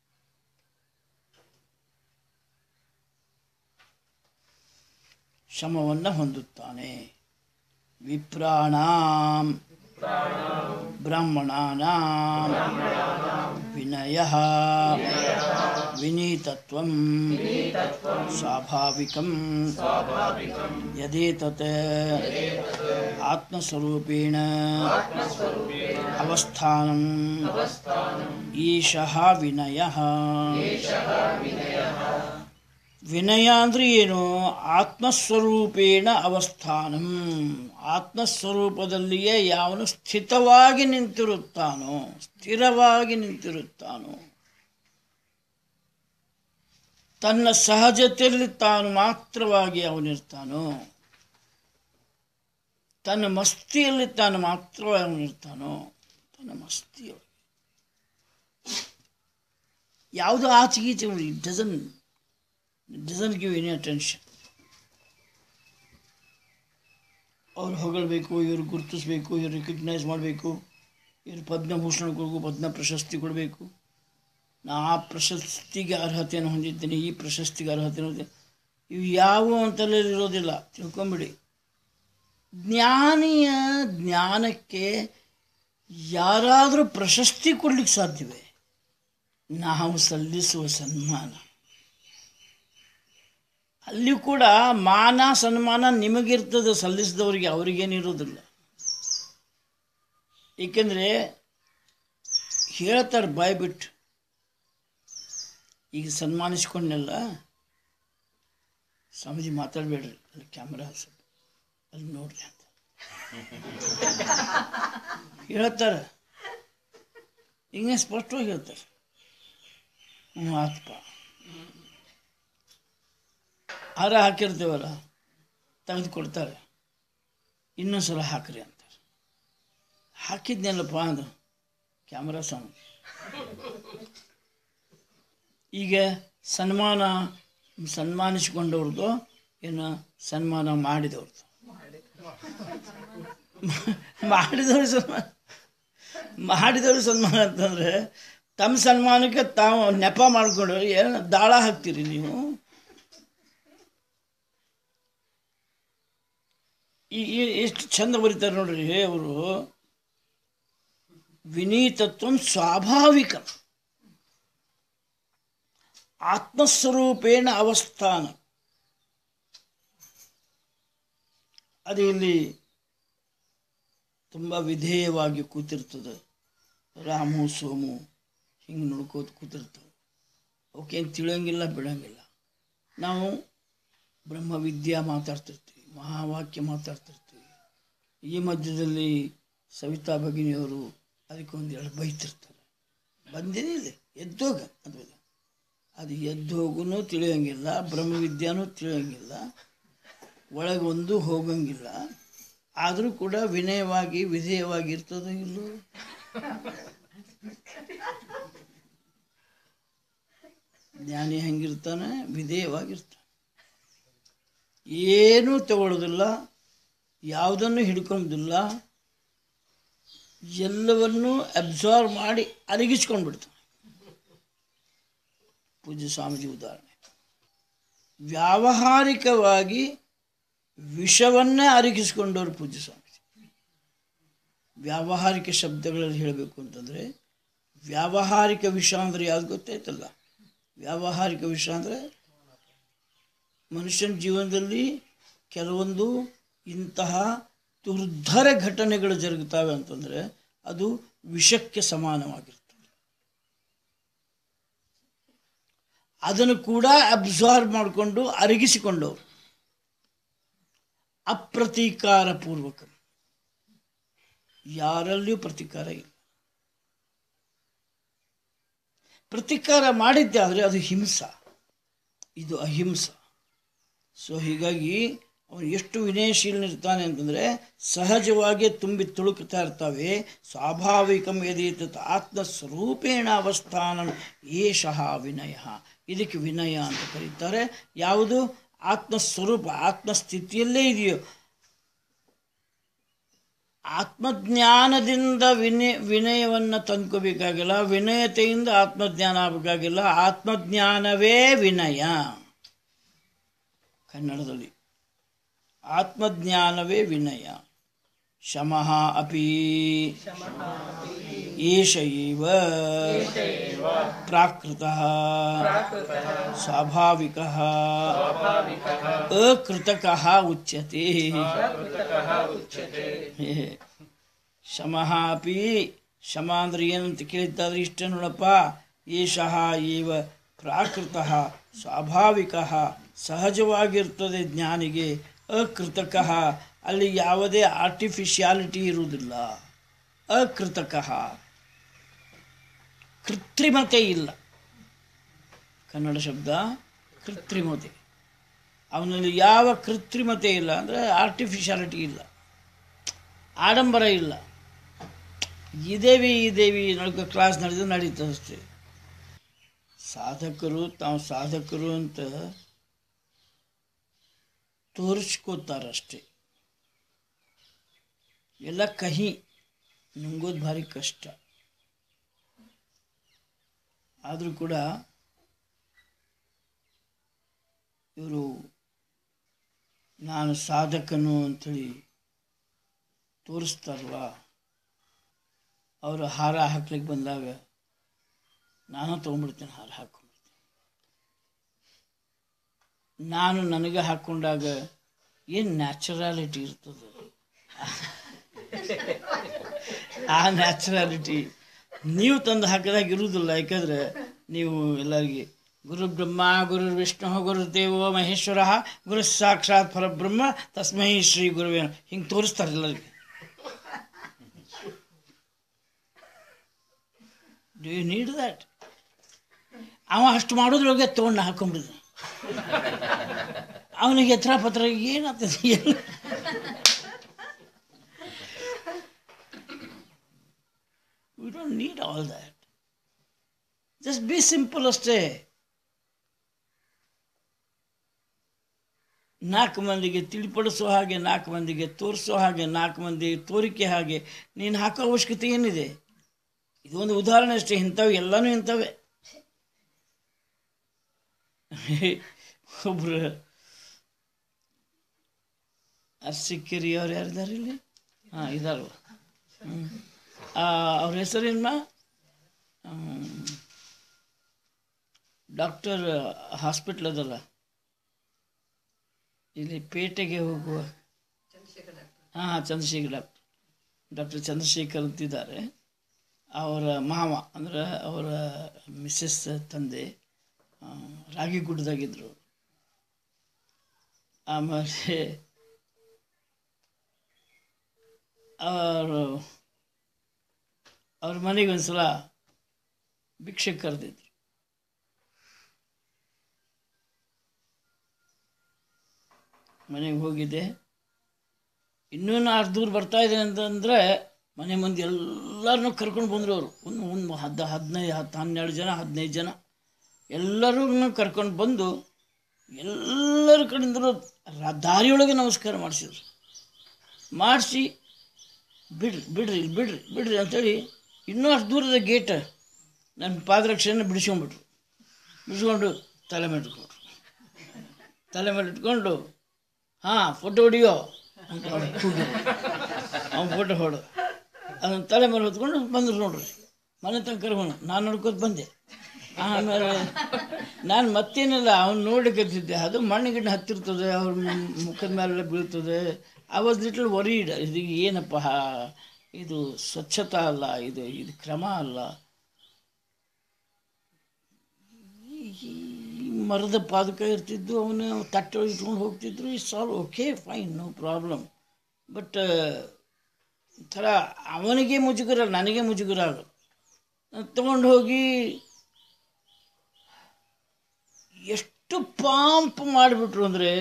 Speaker 1: ಶಮವನ್ನು ಹೊಂದುತ್ತಾನೆ ವಿಪ್ರಾಣಾಂ ಬ್ರಾಹ್ಮಣಾನಾಂ ವಿನಯ ವಿನೀತತ್ವಂ ಸ್ವಾಭಾವಿಕಂ ಯದೇತತ್ ಆತ್ಮಸ್ವರೂಪೇಣ ಅವಸ್ಥಾನಂ ಈಶಃ ವಿನಯ ವಿನಯ ಅಂದ್ರೆ ಏನು ಆತ್ಮಸ್ವರೂಪೇಣ ಅವಸ್ಥಾನಂ ಆತ್ಮಸ್ವರೂಪದಲ್ಲಿಯೇ ಯಾವನು ಸ್ಥಿತವಾಗಿ ನಿಂತಿರುತ್ತಾನೋ ಸ್ಥಿರವಾಗಿ ನಿಂತಿರುತ್ತಾನೋ ತನ್ನ ಸಹಜತೆಯಲ್ಲಿ ತಾನು ಮಾತ್ರವಾಗಿ ಅವನಿರ್ತಾನೋ ತನ್ನ ಮಸ್ತಿಯಲ್ಲಿ ತಾನು ಮಾತ್ರವಾಗಿ ಅವನಿರ್ತಾನೋ ತನ್ನ ಮಸ್ತಿಯೊಳಗೆ ಯಾವುದು ಆಚೆಗೀಚೆ doesn't doesn't give any attention ಅವ್ರು ಹೊಗಳಬೇಕು ಇವ್ರು ಗುರುತಿಸ್ಬೇಕು ಇವ್ರು ರಿಕಗ್ನೈಸ್ ಮಾಡಬೇಕು ಇವ್ರು ಪದ್ಮಭೂಷಣ ಕೊಡಬೇಕು ಪದ್ಮ ಪ್ರಶಸ್ತಿ ಕೊಡಬೇಕು ನಾ ಆ ಪ್ರಶಸ್ತಿಗೆ ಅರ್ಹತೆಯನ್ನು ಹೊಂದಿದ್ದೇನೆ ಈ ಪ್ರಶಸ್ತಿಗೆ ಅರ್ಹತೆ ಹೊಂದಿದ್ದೇನೆ ಇವು ಯಾವುವು ಅಂತಲೇ ಇರೋದಿಲ್ಲ ತಿಳ್ಕೊಂಬಿಡಿ ಜ್ಞಾನಿಯ ಜ್ಞಾನಕ್ಕೆ ಯಾರಾದರೂ ಪ್ರಶಸ್ತಿ ಕೊಡ್ಲಿಕ್ಕೆ ಸಾಧ್ಯವೇ ನಾವು ಸಲ್ಲಿಸುವ ಸನ್ಮಾನ ಅಲ್ಲಿ ಕೂಡ ಮಾನ ಸನ್ಮಾನ ನಿಮಗಿರ್ತದೆ ಸಲ್ಲಿಸಿದವರಿಗೆ ಅವರಿಗೇನಿರೋದಿಲ್ಲ ಏಕೆಂದರೆ ಹೇಳ್ತಾರೆ ಬಾಯ್ ಬಿಟ್ಟು ಈಗ ಸನ್ಮಾನಿಸ್ಕೊಂಡೆಲ್ಲ ಸ್ವಾಮೀಜಿ ಮಾತಾಡಬೇಡ್ರಿ ಅಲ್ಲಿ ಕ್ಯಾಮ್ರಾ ಸ್ವಲ್ಪ ಅಲ್ಲಿ ನೋಡ್ರಿ ಅಂತ ಹೇಳ್ತಾರೆ ಹಿಂಗೆ ಸ್ಪಷ್ಟವಾಗಿ ಹೇಳ್ತಾರೆ ಹ್ಞೂ ಆತ್ಪ ಹಾರ ಹಾಕಿರ್ತೀವಲ್ಲ ತೆಗೆದು ಕೊಡ್ತಾರೆ ಇನ್ನೊಂದು ಸಲ ಹಾಕ್ರಿ ಅಂತಾರೆ ಹಾಕಿದ್ನಲ್ಲಪ್ಪ ಅಂದು ಕ್ಯಾಮ್ರಾ ಸಾಂಗ್ ಈಗ ಸನ್ಮಾನ ಸನ್ಮಾನಿಸಿಕೊಂಡವ್ರದ್ದು ಏನು ಸನ್ಮಾನ ಮಾಡಿದವ್ರದ್ದು ಮಾಡಿದವ್ರು ಸನ್ಮಾನ ಮಾಡಿದವ್ರು ಸನ್ಮಾನ ಅಂತಂದರೆ ತಮ್ಮ ಸನ್ಮಾನಕ್ಕೆ ತಾವು ನೆಪ ಮಾಡಿಕೊಂಡು ಏನು ದಾಳ ಹಾಕ್ತೀರಿ ನೀವು ಈ ಈ- ಎಷ್ಟು ಚಂದ ಬರೀತಾರೆ ನೋಡ್ರಿ ಅವರು ವಿನೀತತ್ವ ಸ್ವಾಭಾವಿಕ ಆತ್ಮಸ್ವರೂಪೇಣ ಅವಸ್ಥಾನ ಅದು ಇಲ್ಲಿ ತುಂಬ ವಿಧೇಯವಾಗಿ ಕೂತಿರ್ತದೆ ರಾಮು ಸೋಮು ಹಿಂಗೆ ನೋಡ್ಕೋತ ಕೂತಿರ್ತವೆ ಅವಕ್ಕೇನು ತಿಳಿಯಂಗಿಲ್ಲ ಬಿಡಂಗಿಲ್ಲ ನಾವು ಬ್ರಹ್ಮವಿದ್ಯಾ ಮಾತಾಡ್ತಿರ್ತೀವಿ ಮಹಾವಾಕ್ಯ ಮಾತಾಡ್ತಿರ್ತೀವಿ ಈ ಮಧ್ಯದಲ್ಲಿ ಸವಿತಾ ಭಗಿನಿಯವರು ಅದಕ್ಕೊಂದು ಎರಡು ಬೈತಿರ್ತಾರೆ ಬಂದಿದೆ ಇಲ್ಲಿ ಎದ್ದೋಗ ಅದು ಅದು ಎದ್ದೋಗೂ ತಿಳಿಯೋಂಗಿಲ್ಲ ಬ್ರಹ್ಮವಿದ್ಯಾನೂ ತಿಳಿಯೋಂಗಿಲ್ಲ ಒಳಗೊಂದು ಹೋಗಂಗಿಲ್ಲ ಆದರೂ ಕೂಡ ವಿನಯವಾಗಿ ವಿಧೇಯವಾಗಿ ಇರ್ತದೋ ಇಲ್ಲೋ ಜ್ಞಾನಿ ಹೆಂಗಿರ್ತಾನೆ ವಿಧೇಯವಾಗಿರ್ತಾನೆ ಏನೂ ತಗೊಳ್ಳೋದಿಲ್ಲ ಯಾವುದನ್ನು ಹಿಡ್ಕೊಂಬುದಿಲ್ಲ ಎಲ್ಲವನ್ನೂ ಅಬ್ಸಾರ್ವ್ ಮಾಡಿ ಅರಗಿಸ್ಕೊಂಡು ಬಿಡ್ತಾನೆ ಪೂಜ್ಯ ಸ್ವಾಮೀಜಿ ಉದಾಹರಣೆ ವ್ಯಾವಹಾರಿಕವಾಗಿ ವಿಷವನ್ನೇ ಅರಗಿಸ್ಕೊಂಡವರು ಪೂಜ್ಯ ಸ್ವಾಮೀಜಿ ವ್ಯಾವಹಾರಿಕ ಶಬ್ದಗಳಲ್ಲಿ ಹೇಳಬೇಕು ಅಂತಂದರೆ ವ್ಯಾವಹಾರಿಕ ವಿಷ ಅಂದರೆ ಯಾವ್ದು ಗೊತ್ತಾಯ್ತಲ್ಲ ವ್ಯಾವಹಾರಿಕ ವಿಷ ಅಂದರೆ ಮನುಷ್ಯನ ಜೀವನದಲ್ಲಿ ಕೆಲವೊಂದು ಇಂತಹ ದುರ್ಧರ ಘಟನೆಗಳು ಜರುಗುತ್ತವೆ ಅಂತಂದರೆ ಅದು ವಿಷಕ್ಕೆ ಸಮಾನವಾಗಿರ್ತದೆ ಅದನ್ನು ಕೂಡ ಅಬ್ಸಾರ್ವ್ ಮಾಡಿಕೊಂಡು ಅರಗಿಸಿಕೊಂಡವರು ಅಪ್ರತೀಕಾರ ಪೂರ್ವಕ ಯಾರಲ್ಲಿಯೂ ಪ್ರತೀಕಾರ ಇಲ್ಲ ಪ್ರತೀಕಾರ ಮಾಡಿದ್ದೆ ಆದರೆ ಅದು ಹಿಂಸ ಇದು ಅಹಿಂಸ ಸೊ ಹೀಗಾಗಿ ಅವನು ಎಷ್ಟು ವಿನಯಶೀಲನಿರ್ತಾನೆ ಅಂತಂದರೆ ಸಹಜವಾಗಿ ತುಂಬಿ ತುಳುಕ್ತಾ ಇರ್ತವೆ ಸ್ವಾಭಾವಿಕಂ ಯದೀತ ಆತ್ಮಸ್ವರೂಪೇಣ ಅವಸ್ಥಾನ ಏಷಃ ವಿನಯ ಇದಕ್ಕೆ ವಿನಯ ಅಂತ ಕರೀತಾರೆ ಯಾವುದು ಆತ್ಮಸ್ವರೂಪ ಆತ್ಮಸ್ಥಿತಿಯಲ್ಲೇ ಇದೆಯೋ ಆತ್ಮಜ್ಞಾನದಿಂದ ವಿನಯ ವಿನಯವನ್ನು ತಂದ್ಕೋಬೇಕಾಗಿಲ್ಲ ವಿನಯತೆಯಿಂದ ಆತ್ಮಜ್ಞಾನ ಆಗಬೇಕಾಗಿಲ್ಲ ಆತ್ಮಜ್ಞಾನವೇ ವಿನಯ ಕನ್ನಡದಲ್ಲಿ ಆತ್ಮಜ್ಞಾನವೇ ವಿನಯ ಶಮಃ ಅಪಿ ಏಷ ಏವ ಪ್ರಾಕೃತಃ ಸ್ವಾಭಾವಿಕಃ ಅಕೃತಕಃ ಉಚ್ಯತೆ ಶಮಃ ಅಪಿ ಶಮ ಅಂದ್ರೆ ಏನಂತ ಕೇಳಿದ್ದಾದ್ರೆ ಇಷ್ಟ ನೋಡಪ್ಪ ಏಷಃ ಏವ ಪ್ರಾಕೃತಃ ಸ್ವಾಭಾವಿಕಃ ಸಹಜವಾಗಿರ್ತದೆ ಜ್ಞಾನಿಗೆ ಅಕೃತಕಃ ಅಲ್ಲಿ ಯಾವುದೇ ಆರ್ಟಿಫಿಷಿಯಾಲಿಟಿ ಇರುವುದಿಲ್ಲ ಅಕೃತಕಃ ಕೃತ್ರಿಮತೆ ಇಲ್ಲ ಕನ್ನಡ ಶಬ್ದ ಕೃತ್ರಿಮತೆ ಅವನಲ್ಲಿ ಯಾವ ಕೃತ್ರಿಮತೆ ಇಲ್ಲ ಅಂದರೆ ಆರ್ಟಿಫಿಷಿಯಾಲಿಟಿ ಇಲ್ಲ ಆಡಂಬರ ಇಲ್ಲ ಇದೇವಿ ಇದೇವಿ ನಡ್ಕೊ ಕ್ಲಾಸ್ ನಡೆದು ನಡೀತದೆ ಅಷ್ಟೇ ಸಾಧಕರು ತಾವು ಸಾಧಕರು ಅಂತ ತೋರಿಸ್ಕೋತಾರಷ್ಟೇ ಎಲ್ಲ ಕಹಿ ನುಂಗೋದು ಭಾರಿ ಕಷ್ಟ ಆದರೂ ಕೂಡ ಇವರು ನಾನು ಸಾಧಕನು ಅಂಥೇಳಿ ತೋರಿಸ್ತಾರಲ್ಲ ಅವರು ಹಾರ ಹಾಕ್ಲಿಕ್ಕೆ ಬಂದಾಗ ನಾನು ತೊಗೊಂಡ್ಬಿಡ್ತೇನೆ ಹಾರ ಹಾಕ್ಕೊಂಡ್ಬಿಡ್ತೇನೆ ನಾನು ನನಗೆ ಹಾಕ್ಕೊಂಡಾಗ ಏನು ನ್ಯಾಚುರಾಲಿಟಿ ಇರ್ತದೆ ಆ ನ್ಯಾಚುರಾಲಿಟಿ ನೀವು ತಂದು ಹಾಕಿದಾಗ ಇರುವುದಿಲ್ಲ ಯಾಕಂದ್ರೆ ನೀವು ಎಲ್ಲರಿಗೆ ಗುರು ಬ್ರಹ್ಮ ಗುರು ವಿಷ್ಣು ಗುರುದೇವೋ ಮಹೇಶ್ವರ ಗುರು ಸಾಕ್ಷಾತ್ ಪರಬ್ರಹ್ಮ ತಸ್ಮೈ ಶ್ರೀ ಗುರುವೇ ಹಿಂಗೆ ತೋರಿಸ್ತಾರೆ ಎಲ್ಲರಿಗೆ ಡು ಯು ನೀಡ್ ದ್ಯಾಟ್ ಅವ ಅಷ್ಟು ಮಾಡೋದ್ರೊಳಗೆ ತೊಗೊಂಡು ಹಾಕೊಂಡ್ಬಿಡಿದ ಅವನಿಗೆ ಎತ್ತರ ಪತ್ರ ಏನಾಗ್ತದೆ ಏನು we don't need all that just be simple ಅಷ್ಟೇ ನಾಲ್ಕು ಮಂದಿಗೆ ತಿಳಿಪಡಿಸೋ ಹಾಗೆ ನಾಲ್ಕು ಮಂದಿಗೆ ತೋರಿಸೋ ಹಾಗೆ ನಾಲ್ಕು ಮಂದಿ ತೋರಿಕೆ ಹಾಗೆ ನೀನು ಹಾಕೋ ಅವಶ್ಯಕತೆ ಏನಿದೆ ಇದೊಂದು ಉದಾಹರಣೆ ಅಷ್ಟೇ ಇಂಥವು ಎಲ್ಲನೂ ಇಂಥವೇ ಒಬ್ರು ಅರ್ಸಿಕ್ಕೇರಿ ಅವ್ರು ಯಾರಿದ್ದಾರೆ ಇಲ್ಲಿ ಹಾಂ ಇದಾರು ಅವ್ರ ಹೆಸರೇನಮ್ಮ ಡಾಕ್ಟರ್ ಹಾಸ್ಪಿಟ್ಲ್ ಅದಲ್ಲ ಇಲ್ಲಿ ಪೇಟೆಗೆ ಹೋಗುವ ಹಾಂ ಚಂದ್ರಶೇಖರ್ ಡಾಕ್ಟರ್ ಡಾಕ್ಟರ್ ಚಂದ್ರಶೇಖರ್ ಅಂತಿದ್ದಾರೆ ಅವರ ಮಾವ ಅಂದ್ರೆ ಅವರ ಮಿಸ್ಸಸ್ ತಂದೆ ಆ, ರಾಗಿಗುಡ್ಡದಾಗಿದ್ದರು ಆಮೇಲೆ ಅವರು ಅವ್ರ ಮನೆಗೆ ಒಂದ್ಸಲ ಭಿಕ್ಷೆ ಕರೆದಿದ್ರು ಮನೆಗೆ ಹೋಗಿದ್ದೆ ಇನ್ನೂ ನಾನು ಅಷ್ಟು ದೂರ ಬರ್ತಾ ಇದ್ದೇನೆ ಅಂತಂದರೆ ಮನೆ ಮಂದಿ ಎಲ್ಲರನ್ನೂ ಕರ್ಕೊಂಡು ಬಂದರು ಅವರು ಒಂದು ಒಂದು ಹದ್ ಹದಿನೈದು ಹತ್ತು ಹನ್ನೆರಡು ಜನ ಹದಿನೈದು ಜನ ಎಲ್ಲರೂ ಕರ್ಕೊಂಡು ಬಂದು ಎಲ್ಲರ ಕಡೆಯಿಂದಲೂ ರ- ದಾರಿಯೊಳಗೆ ನಮಸ್ಕಾರ ಮಾಡಿಸಿದ್ರು ಮಾಡಿಸಿ ಬಿಡ್ರಿ ಬಿಡ್ರಿ ಇಲ್ಲಿ ಬಿಡ್ರಿ ಬಿಡ್ರಿ ಅಂತೇಳಿ ಇನ್ನೂ ಅಷ್ಟು ದೂರದ ಗೇಟ್ ನನ್ನ ಪಾದರಕ್ಷೆಯನ್ನು ಬಿಡಿಸ್ಕೊಂಡ್ಬಿಟ್ರು ಬಿಡಿಸ್ಕೊಂಡು ತಲೆ ಮೇಲೆ ಇಟ್ಕೊಂಡ್ರು ತಲೆ ಮೇಲೆ ಇಟ್ಕೊಂಡು ಹಾಂ ಫೋಟೋ ಹೊಡಿಯೋ ಅಂತ ಅವ್ನು ಫೋಟೋ ಹೊಡು ಅದನ್ನು ತಲೆ ಮೇಲೆ ಹೊತ್ಕೊಂಡು ಬಂದರು ನೋಡ್ರಿ ಮನೆ ತನಕ ಕರ್ಕೊಂಡು ನಾನು ನೋಡ್ಕೊತ ಬಂದೆ ಆಮೇಲೆ ನಾನು ಮತ್ತೇನಿಲ್ಲ ಅವ್ನು ನೋಡಕತ್ತಿದ್ದೆ ಅದು ಮಣ್ಣು ಗಿಣ್ಣು ಹತ್ತಿರ್ತದೆ ಅವ್ರ ಮು- ಮುಖದ ಮೇಲೆಲ್ಲ ಬೀಳ್ತದೆ ಐ ವಾಸ್ ಲಿಟಲ್ ವರೀಡ್ ಇದು ಏನಪ್ಪ ಇದು ಸ್ವಚ್ಛತಾ ಅಲ್ಲ ಇದು ಇದು ಕ್ರಮ ಅಲ್ಲ ಈ ಮರದ ಪಾದಕ ಇರ್ತಿದ್ದು ಅವನು ತಟ್ಟೆ ಇಟ್ಕೊಂಡು ಹೋಗ್ತಿದ್ರು it's all okay fine no problem but ಥರ ಅವನಿಗೆ ಮುಜುಗರ ನನಗೆ ಮುಜುಗರ ಆಗೋದು ತಗೊಂಡು ಹೋಗಿ ಎಷ್ಟು ಪಾಂಪ್ ಮಾಡಿಬಿಟ್ರು ಅಂದರೆ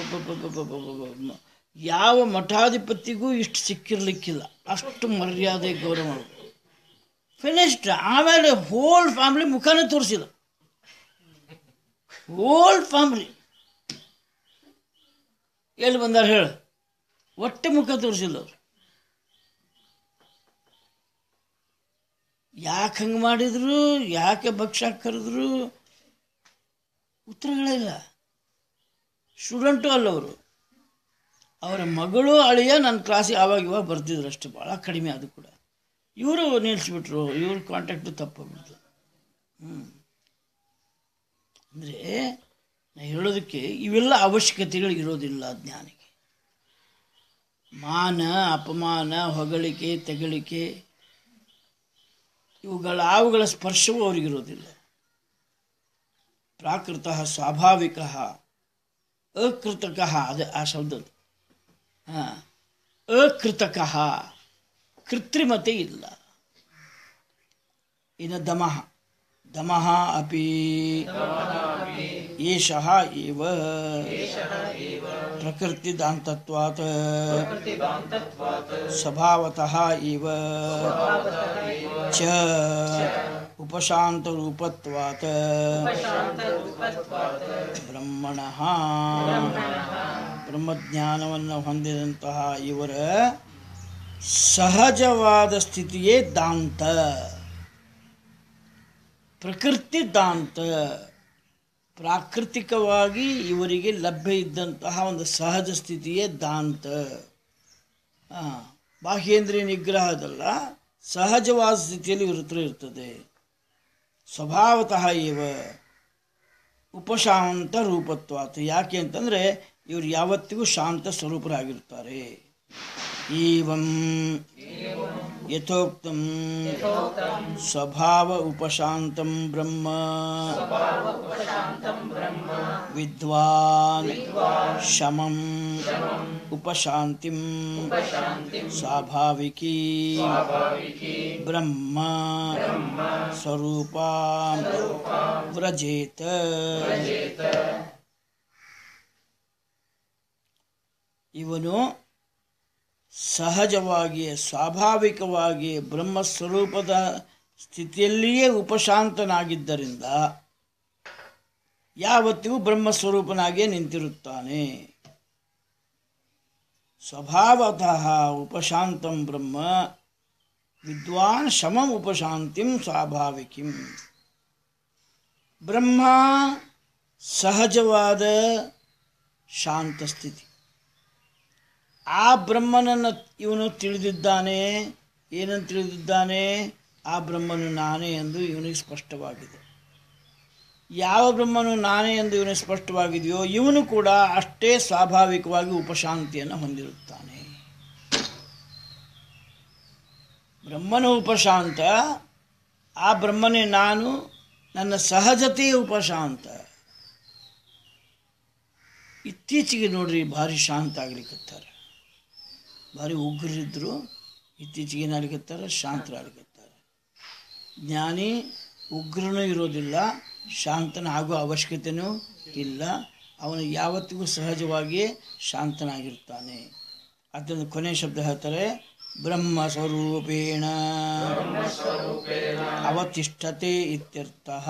Speaker 1: ಯಾವ ಮಠಾಧಿಪತಿಗೂ ಇಷ್ಟು ಸಿಕ್ಕಿರ್ಲಿಕ್ಕಿಲ್ಲ ಅಷ್ಟು ಮರ್ಯಾದೆ ಗೌರವ ಫಿನಿಶ್ಡ್ ಆಮೇಲೆ ಹೋಲ್ ಫ್ಯಾಮಿಲಿ ಮುಖನೇ ತೋರಿಸಿಲ್ಲ ಹೋಲ್ ಫ್ಯಾಮಿಲಿ ಎಲ್ಲಿ ಬಂದಾರ ಹೇಳು ಒಟ್ಟೆ ಮುಖ ತೋರಿಸಿಲ್ಲ ಅವ್ರು ಯಾಕೆ ಹಂಗೆ ಮಾಡಿದ್ರು ಯಾಕೆ ಭಕ್ಷ್ಯ ಕರೆದ್ರು ಉತ್ತರಗಳೇ ಇಲ್ಲ ಸ್ಟೂಡೆಂಟು ಅಲ್ಲ ಅವರು ಅವರ ಮಗಳು ಅಳಿಯ ನನ್ನ ಕ್ಲಾಸಿಗೆ ಆವಾಗ ಇವಾಗ ಬರ್ತಿದ್ರು ಅಷ್ಟೇ ಭಾಳ ಕಡಿಮೆ ಅದು ಕೂಡ ಇವರು ನಿಲ್ಲಿಸ್ಬಿಟ್ರು ಇವ್ರ ಕಾಂಟ್ಯಾಕ್ಟು ತಪ್ಪಾಗ್ಬಿಡ್ತು ಹ್ಞೂ ಅಂದರೆ ನಾ ಹೇಳೋದಕ್ಕೆ ಇವೆಲ್ಲ ಅವಶ್ಯಕತೆಗಳು ಇರೋದಿಲ್ಲ ಜ್ಞಾನಿಗೆ ಮಾನ ಅಪಮಾನ ಹೊಗಳಿಕೆ ತೆಗಳಿಕೆ ಇವುಗಳ ಅವುಗಳ ಸ್ಪರ್ಶವೂ ಅವರಿಗಿರೋದಿಲ್ಲ ಪ್ರಾಕೃತ ಸ್ವಾಭಾವಿಕ ಅಕೃತಕ ಅದೇ ಆ ಶಬ್ದದ್ದು ಹಾಂ ಅಕೃತಕ ಕೃತ್ರಿಮತೆ ಇಲ್ಲ ಇನ್ನು ದಮಃ ದಮಃ ಅಪಿ ಏಷಃ ಏವ ಪ್ರಕೃತಿದಾಂತತ್ವಾತ್ ಸ್ವಭಾವತಃ ಇವ ಚ ಉಪಶಾಂತರೂಪತ್ವಾತ್ ಬ್ರಹ್ಮಣಃ ಬ್ರಹ್ಮಜ್ಞಾನವನ್ನು ಹೊಂದಿದಂತಹ ಇವರ ಸಹಜವಾದ ಸ್ಥಿತಿಯೇ ದಾಂತ ಪ್ರಕೃತಿ ದಾಂತ ಪ್ರಾಕೃತಿಕವಾಗಿ ಇವರಿಗೆ ಲಭ್ಯ ಇದ್ದಂತಹ ಒಂದು ಸಹಜ ಸ್ಥಿತಿಯೇ ದಾಂತ ಆ, ಬಾಹ್ಯೇಂದ್ರಿಯ ನಿಗ್ರಹದಲ್ಲ ಸಹಜವಾದ ಸ್ಥಿತಿಯಲ್ಲಿ ಇವ್ರ ಹತ್ರ ಇರ್ತದೆ ಸ್ವಭಾವತಃ ಇವ ಉಪಶಾಂತ ರೂಪತ್ವಾತ್ ಯಾಕೆ ಅಂತಂದರೆ ಇವರು ಯಾವತ್ತಿಗೂ ಶಾಂತ ಸ್ವರೂಪರಾಗಿರ್ತಾರೆ ಏವಂ ಯಥೋಕ್ತಂ ಸ್ವಭಾವ ಉಪಶಾಂತಂ ಬ್ರಹ್ಮ ವಿದ್ವಾನ್ ಶಮಂ ಉಪಶಾಂತಿಂ ಸ್ವಾಭಾವಿಕೀ ಬ್ರಹ್ಮ ಸ್ವರೂಪ ವ್ರಜೇತ ಇವನು ಸಹಜವಾಗಿ ಸ್ವಾಭಾವಿಕವಾಗಿ ಬ್ರಹ್ಮಸ್ವರೂಪದ ಸ್ಥಿತಿಯಲ್ಲಿಯೇ ಉಪಶಾಂತನಾಗಿದ್ದರಿಂದ ಯಾವತ್ತಿಗೂ ಬ್ರಹ್ಮಸ್ವರೂಪನಾಗಿಯೇ ನಿಂತಿರುತ್ತಾನೆ ಸ್ವಭಾವತಃ ಉಪಶಾಂತಂ ಬ್ರಹ್ಮ ವಿದ್ವಾನ್ ಶಮಂ ಉಪಶಾಂತಿಂ ಸ್ವಾಭಾವಿಕಿಂ ಬ್ರಹ್ಮ ಸಹಜವಾದ ಶಾಂತ ಸ್ಥಿತಿ ಆ ಬ್ರಹ್ಮನನ್ನು ಇವನು ತಿಳಿದಿದ್ದಾನೆ ಏನಂತ ತಿಳಿದಿದ್ದಾನೆ ಆ ಬ್ರಹ್ಮನು ನಾನೇ ಎಂದು ಇವನಿಗೆ ಸ್ಪಷ್ಟವಾಗಿದೆ ಯಾವ ಬ್ರಹ್ಮನು ನಾನೇ ಎಂದು ಇವನಿಗೆ ಸ್ಪಷ್ಟವಾಗಿದೆಯೋ ಇವನು ಕೂಡ ಅಷ್ಟೇ ಸ್ವಾಭಾವಿಕವಾಗಿ ಉಪಶಾಂತಿಯನ್ನು ಹೊಂದಿರುತ್ತಾನೆ ಬ್ರಹ್ಮನು ಉಪಶಾಂತ ಆ ಬ್ರಹ್ಮನೇ ನಾನು ನನ್ನ ಸಹಜತೆಯ ಉಪಶಾಂತ ಇತ್ತೀಚೆಗೆ ನೋಡ್ರಿ ಭಾರಿ ಶಾಂತ ಆಗ್ಲಿಕ್ಕತ್ತಾರೆ ಭಾರಿ ಉಗ್ರರಿದ್ದರು ಇತ್ತೀಚೆಗೆ ಏನಾಗ್ಲಿಕತ್ತಾರೆ ಶಾಂತರಾಗ್ಲಿಕತ್ತಾರೆ ಜ್ಞಾನಿ ಉಗ್ರನೂ ಇರೋದಿಲ್ಲ ಶಾಂತನ ಆಗೋ ಅವಶ್ಯಕತೆಯೂ ಇಲ್ಲ ಅವನು ಯಾವತ್ತಿಗೂ ಸಹಜವಾಗಿಯೇ ಶಾಂತನಾಗಿರ್ತಾನೆ ಅದನ್ನು ಕೊನೆ ಶಬ್ದ ಹೇಳ್ತಾರೆ ಬ್ರಹ್ಮಸ್ವರೂಪೇಣ ಅವತಿಷ್ಠತೆ ಇತ್ಯರ್ಥಃ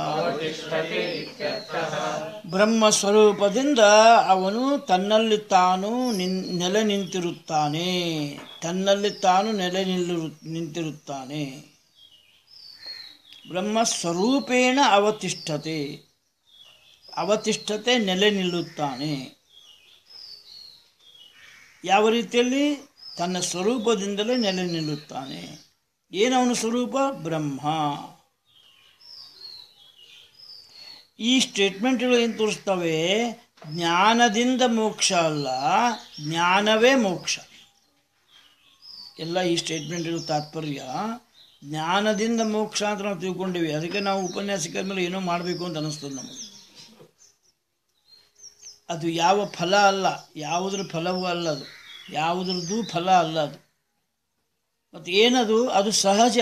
Speaker 1: ಬ್ರಹ್ಮಸ್ವರೂಪದಿಂದ ಅವನು ತನ್ನಲ್ಲಿ ತಾನು ನಿನ್ ನೆಲೆ ನಿಂತಿರುತ್ತಾನೆ ತನ್ನಲ್ಲಿ ತಾನು ನೆಲೆ ನಿಲ್ಲಿರು ನಿಂತಿರುತ್ತಾನೆ ಬ್ರಹ್ಮಸ್ವರೂಪೇಣ ಅವತಿಷ್ಠತೆ ಅವತಿಷ್ಠತೆ ನೆಲೆ ನಿಲ್ಲುತ್ತಾನೆ ಯಾವ ರೀತಿಯಲ್ಲಿ ತನ್ನ ಸ್ವರೂಪದಿಂದಲೇ ನೆಲೆ ನಿಲ್ಲುತ್ತಾನೆ ಏನವನ ಸ್ವರೂಪ ಬ್ರಹ್ಮ ಈ ಸ್ಟೇಟ್ಮೆಂಟ್ಗಳು ಏನು ತೋರಿಸ್ತವೆ ಜ್ಞಾನದಿಂದ ಮೋಕ್ಷ ಅಲ್ಲ ಜ್ಞಾನವೇ ಮೋಕ್ಷ ಎಲ್ಲ ಈ ಸ್ಟೇಟ್ಮೆಂಟ್ಗಳು ತಾತ್ಪರ್ಯ ಜ್ಞಾನದಿಂದ ಮೋಕ್ಷ ಅಂತ ನಾವು ತಿಳ್ಕೊಂಡಿವಿ ಅದಕ್ಕೆ ನಾವು ಉಪನ್ಯಾಸಕರ ಮೇಲೆ ಏನೋ ಮಾಡಬೇಕು ಅಂತ ಅನಿಸ್ತದೆ ನಮಗೆ ಅದು ಯಾವ ಫಲ ಅಲ್ಲ ಯಾವುದ್ರ ಫಲವೂ ಅಲ್ಲ ಅದು ಯಾವುದ್ರದ್ದು ಫಲ ಅಲ್ಲ ಅದು ಮತ್ತು ಏನದು ಅದು ಸಹಜ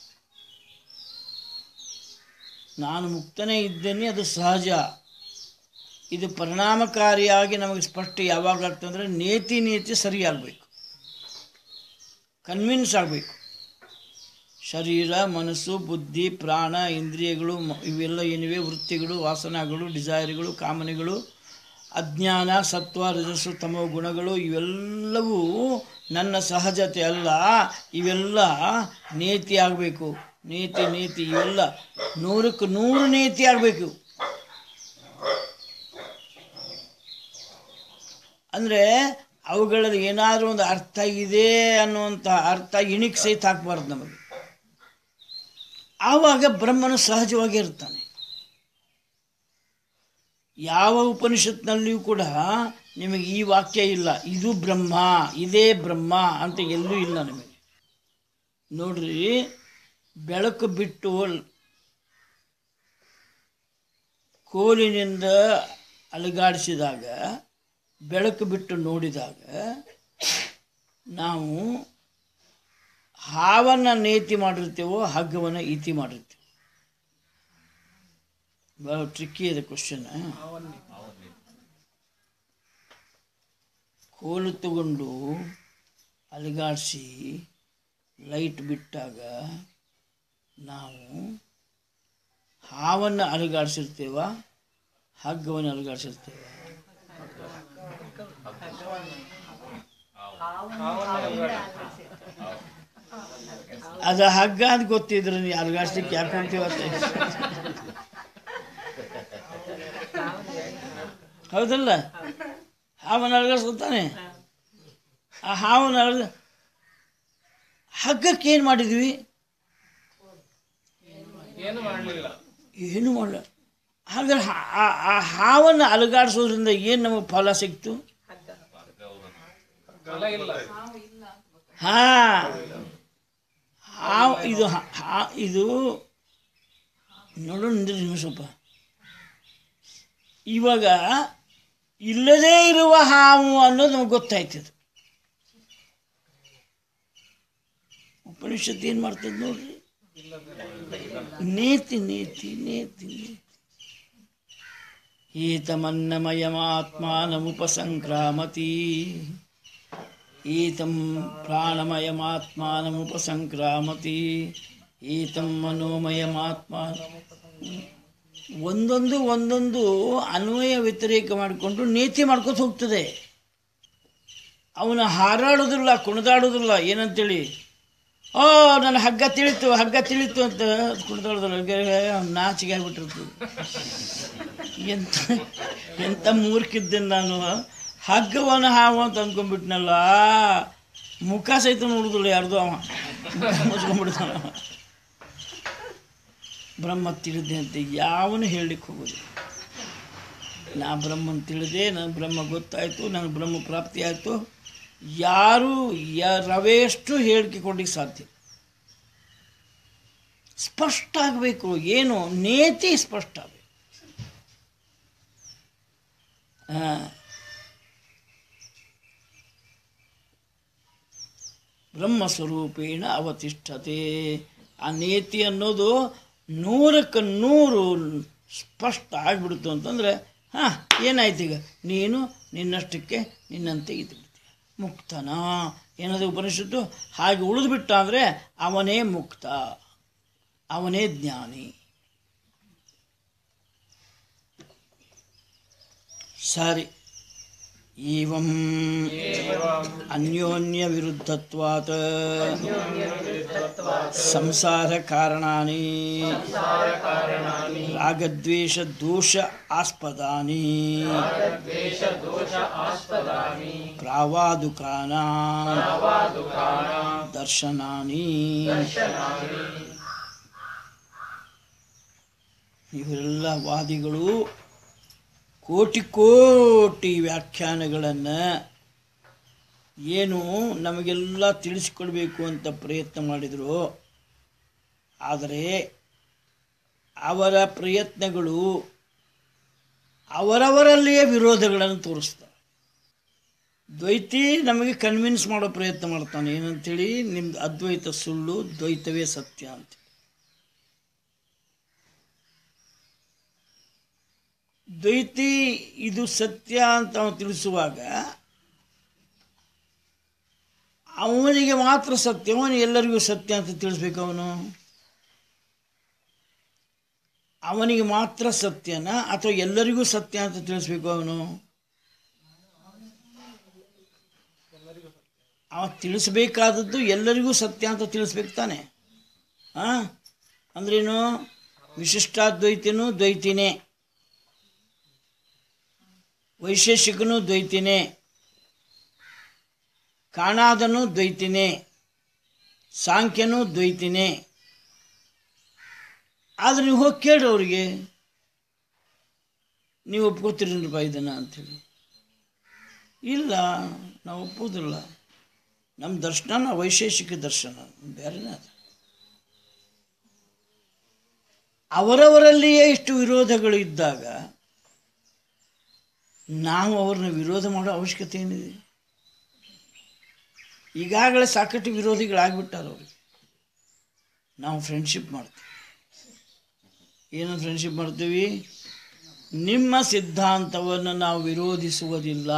Speaker 1: ನಾನು ಮುಕ್ತನೇ ಇದ್ದೇನೆ ಅದು ಸಹಜ ಇದು ಪರಿಣಾಮಕಾರಿಯಾಗಿ ನಮಗೆ ಸ್ಪಷ್ಟ ಯಾವಾಗ ಆಗ್ತಂದ್ರೆ ನೇತಿ ನೀತಿ ಸರಿಯಾಗಬೇಕು ಕನ್ವಿನ್ಸ್ ಆಗಬೇಕು ಶರೀರ ಮನಸ್ಸು ಬುದ್ಧಿ ಪ್ರಾಣ ಇಂದ್ರಿಯಗಳು ಮ- ಇವೆಲ್ಲ ಏನಿವೆ ವೃತ್ತಿಗಳು ವಾಸನಗಳು ಡಿಸೈರ್ಗಳು ಕಾಮನೆಗಳು ಅಜ್ಞಾನ ಸತ್ವ ರಜಸ್ಸು ತಮೋ ಗುಣಗಳು ಇವೆಲ್ಲವೂ ನನ್ನ ಸಹಜತೆ ಅಲ್ಲ ಇವೆಲ್ಲ ನೀತಿ ಆಗಬೇಕು ನೀತಿ ನೀತಿ ಇವೆಲ್ಲ ನೂರಕ್ಕೆ ನೂರು ನೀತಿ ಆಗಬೇಕು ಅಂದರೆ ಅವುಗಳಲ್ಲಿ ಏನಾದರೂ ಒಂದು ಅರ್ಥ ಇದೆ ಅನ್ನುವಂಥ ಅರ್ಥ ಇಣಿಕ್ ಸಹಿತ ಹಾಕ್ಬಾರ್ದು ನಮಗೆ ಆವಾಗ ಬ್ರಹ್ಮನು ಸಹಜವಾಗಿ ಇರ್ತಾನೆ ಯಾವ ಉಪನಿಷತ್ನಲ್ಲಿಯೂ ಕೂಡ ನಿಮಗೆ ಈ ವಾಕ್ಯ ಇಲ್ಲ ಇದು ಬ್ರಹ್ಮ ಇದೇ ಬ್ರಹ್ಮ ಅಂತ ಎಲ್ಲೂ ಇಲ್ಲ ನಿಮಗೆ ನೋಡ್ರಿ ಬೆಳಕು ಬಿಟ್ಟು ಕೋಲಿನಿಂದ ಅಲುಗಾಡಿಸಿದಾಗ ಬೆಳಕು ಬಿಟ್ಟು ನೋಡಿದಾಗ ನಾವು ಹಾವನ್ನು ನೇತಿ ಮಾಡಿರ್ತೇವೋ ಹಗ್ಗವನ್ನು ಈತಿ ಮಾಡಿರ್ತೇವೆ ಭಾಳ ಟ್ರಿಕ್ಕಿ ಇದೆ ಕ್ವಶನ್ ಕೋಲು ತಗೊಂಡು ಅಲುಗಾಡಿಸಿ ಲೈಟ್ ಬಿಟ್ಟಾಗ ನಾವು ಹಾವನ್ನು ಅಲುಗಾಡಿಸಿರ್ತೇವ ಹಗ್ಗವನ್ನು ಅಲುಗಾಡಿಸಿರ್ತೇವ ಅದು ಹಗ್ಗ ಅಂತ ಗೊತ್ತಿದ್ರೆ ನೀವು ಅಲುಗಾಡ್ಸ್ಲಿಕ್ಕೆ ಯಾಕೆ ಹೋಗ್ತೀವತ್ತೆ ಹೌದಲ್ಲ ಹಾವನ್ನು ಅಲುಗಾಡ್ಸ್ಕೊತಾನೆ ಆ ಹಾವನ್ನು ಅಲಗ ಹಗ್ಗಕ್ಕೆ ಏನು ಮಾಡಿದ್ವಿ ಏನು ಮಾಡಲ್ಲ ಹಾಗಾದ್ರೆ ಆ- ಆ- ಆ ಹಾವನ್ನು ಅಲುಗಾಡಿಸೋದ್ರಿಂದ ಏನು ನಮಗೆ ಫಲ ಸಿಕ್ತು ಹಾ ಹಾವು ಇದು ಹ- ಹಾ- ಇದು ನೋಡೋಣ ನಿಂದ್ರಿ ನೀವು ಸ್ವಲ್ಪ ಇವಾಗ ಇಲ್ಲದೇ ಇರುವ ಹಾವು ಅನ್ನೋದು ನಮ್ಗೆ ಗೊತ್ತಾಯ್ತದೆ ಉಪನಿಷತ್ತು ಏನು ಮಾಡ್ತದೆ ನೋಡ್ರಿ ನೇತಿ ನೇತಿ ನೇತಿ ನೇತಿ ಏತಮನ್ನಮಯಮಾತ್ಮಾನಮುಪಸಂಕ್ರಾಮತಿ ಏತಂ ಪ್ರಾಣಮಯಮಾತ್ಮಾನಮುಪಸಂಕ್ರಾಮತಿ ಏತಂ ಮನೋಮಯಮಾತ್ಮಾನ ಒಂದೊಂದು ಒಂದೊಂದು ಅನ್ವಯ ವ್ಯತಿರೇಕ ಮಾಡಿಕೊಂಡು ನೀತಿ ಮಾಡ್ಕೊತ ಹೋಗ್ತದೆ ಅವನು ಹಾರಾಡೋದಿಲ್ಲ ಕುಣಿದಾಡೋದಿಲ್ಲ ಏನಂತೇಳಿ ಓ ನನ್ನ ಹಗ್ಗ ತಿಳಿತು ಹಗ್ಗ ತಿಳಿತು ಅಂತ ಕುಣಿದಾಡೋದಿಲ್ಲ ಅವ್ನು ನಾಚಿಗೆ ಆಗ್ಬಿಟ್ಟಿರ್ತದೆ ಎಂತ ಎಂಥ ಮೂರ್ಖಿದ್ದೇನೆ ನಾನು ಹಗ್ಗವನ್ನು ಹಾವು ಅಂತ ಅಂದ್ಕೊಂಡ್ಬಿಟ್ನಲ್ಲ ಮುಖ ಸಹಿತ ನೋಡುದಿಲ್ಲ ಯಾರ್ದು ಅವ ಮುಖ ಮುಚ್ಕೊಂಡ್ಬಿಡ್ತಾನ ಅವ ಬ್ರಹ್ಮ ತಿಳಿದೆ ಅಂತ ಯಾವನು ಹೇಳಲಿಕ್ಕೆ ಹೋಗೋದು ನಾ ಬ್ರಹ್ಮನ್ ತಿಳಿದೆ ನನ್ನ ಬ್ರಹ್ಮ ಗೊತ್ತಾಯಿತು ನನ್ನ ಬ್ರಹ್ಮ ಪ್ರಾಪ್ತಿ ಆಯಿತು ಯಾರು ಯ ರವೆಯಷ್ಟು ಹೇಳಿಕೆ ಕೊಡ್ಲಿಕ್ಕೆ ಸಾಧ್ಯ ಸ್ಪಷ್ಟ ಆಗಬೇಕು ಏನು ನೇತಿ ಸ್ಪಷ್ಟ ಆಗಬೇಕು ಹಾಂ ಬ್ರಹ್ಮಸ್ವರೂಪೇಣ ಅವತಿಷ್ಠತೆ ಆ ನೇತಿ ಅನ್ನೋದು ನೂರಕ್ಕೆ ನೂರು ಸ್ಪಷ್ಟ ಆಗಿಬಿಡ್ತು ಅಂತಂದರೆ ಹಾಂ ಏನಾಯ್ತು ಈಗ ನೀನು ನಿನ್ನಷ್ಟಕ್ಕೆ ನಿನ್ನಂತೆ ಇದ್ಬಿಡ್ತೀಯ ಮುಕ್ತನ ಏನದು ಉಪನಿಷತ್ತು ಹಾಗೆ ಉಳಿದು ಬಿಟ್ಟ ಅಂದರೆ ಅವನೇ ಮುಕ್ತ ಅವನೇ ಜ್ಞಾನಿ ಸರಿ ಏವಂ ಅನ್ಯೋನ್ಯ ವಿರುದ್ಧತ್ವಾತ್ ಸಂಸಾರ ಕಾರಣಾನಿ ರಾಗದ್ವೇಷ ದೋಷ ಆಸ್ಪದಾನಿ ಪ್ರಾವಾದುಕಾನ ದರ್ಶನಾನಿ ಇವರೆಲ್ಲ ವಾದಿಗಳು ಕೋಟಿ ಕೋಟಿ ವ್ಯಾಖ್ಯಾನಗಳನ್ನು ಏನು ನಮಗೆಲ್ಲ ತಿಳಿಸಿಕೊಡ್ಬೇಕು ಅಂತ ಪ್ರಯತ್ನ ಮಾಡಿದರು ಆದರೆ ಅವರ ಪ್ರಯತ್ನಗಳು ಅವರವರಲ್ಲಿಯೇ ವಿರೋಧಗಳನ್ನು ತೋರಿಸ್ತಾರೆ ದ್ವೈತಿ ನಮಗೆ ಕನ್ವಿನ್ಸ್ ಮಾಡೋ ಪ್ರಯತ್ನ ಮಾಡ್ತಾನೆ ಏನಂತೇಳಿ ನಿಮ್ದು ಅದ್ವೈತ ಸುಳ್ಳು ದ್ವೈತವೇ ಸತ್ಯ ಅಂತ ದ್ವೈತಿ ಇದು ಸತ್ಯ ಅಂತ ಅವನು ತಿಳಿಸುವಾಗ ಅವನಿಗೆ ಮಾತ್ರ ಸತ್ಯ ಅವನು ಎಲ್ಲರಿಗೂ ಸತ್ಯ ಅಂತ ತಿಳಿಸ್ಬೇಕು ಅವನು ಅವನಿಗೆ ಮಾತ್ರ ಸತ್ಯನ ಅಥವಾ ಎಲ್ಲರಿಗೂ ಸತ್ಯ ಅಂತ ತಿಳಿಸ್ಬೇಕು ಅವನು ಅವ ತಿಳಿಸ್ಬೇಕಾದದ್ದು ಎಲ್ಲರಿಗೂ ಸತ್ಯ ಅಂತ ತಿಳಿಸ್ಬೇಕು ತಾನೆ ಹಾಂ ಅಂದ್ರೇನು ವಿಶಿಷ್ಟಾದ್ವೈತಿನೂ ದ್ವೈತಿನೇ ವೈಶೇಷಿಕನು ದ್ವೈತಿನೇ ಕಾಣಾದನು ದ್ವೈತಿನೇ ಸಾಂಖ್ಯನು ದ್ವೈತಿನೇ ಆದ್ರೆ ನೀವು ಹೋಗಿ ಕೇಳ್ರಿ ಅವರಿಗೆ ನೀವು ಒಪ್ಕೋತೀರೇನಪ್ಪ ಇದನ್ನ ಅಂಥೇಳಿ ಇಲ್ಲ ನಾವು ಒಪ್ಪೋದಿಲ್ಲ ನಮ್ಮ ದರ್ಶನ ವೈಶೇಷಿಕ ದರ್ಶನ ಬೇರೆನೇ ಅದು ಅವರವರಲ್ಲಿಯೇ ಇಷ್ಟು ವಿರೋಧಗಳು ಇದ್ದಾಗ ನಾವು ಅವ್ರನ್ನ ವಿರೋಧ ಮಾಡೋ ಅವಶ್ಯಕತೆ ಏನಿದೆ ಈಗಾಗಲೇ ಸಾಕಷ್ಟು ವಿರೋಧಿಗಳಾಗ್ಬಿಟ್ಟಾರ ಅವ್ರಿಗೆ ನಾವು ಫ್ರೆಂಡ್ಶಿಪ್ ಮಾಡ್ತೀವಿ ಏನು ಫ್ರೆಂಡ್ಶಿಪ್ ಮಾಡ್ತೀವಿ ನಿಮ್ಮ ಸಿದ್ಧಾಂತವನ್ನು ನಾವು ವಿರೋಧಿಸುವುದಿಲ್ಲ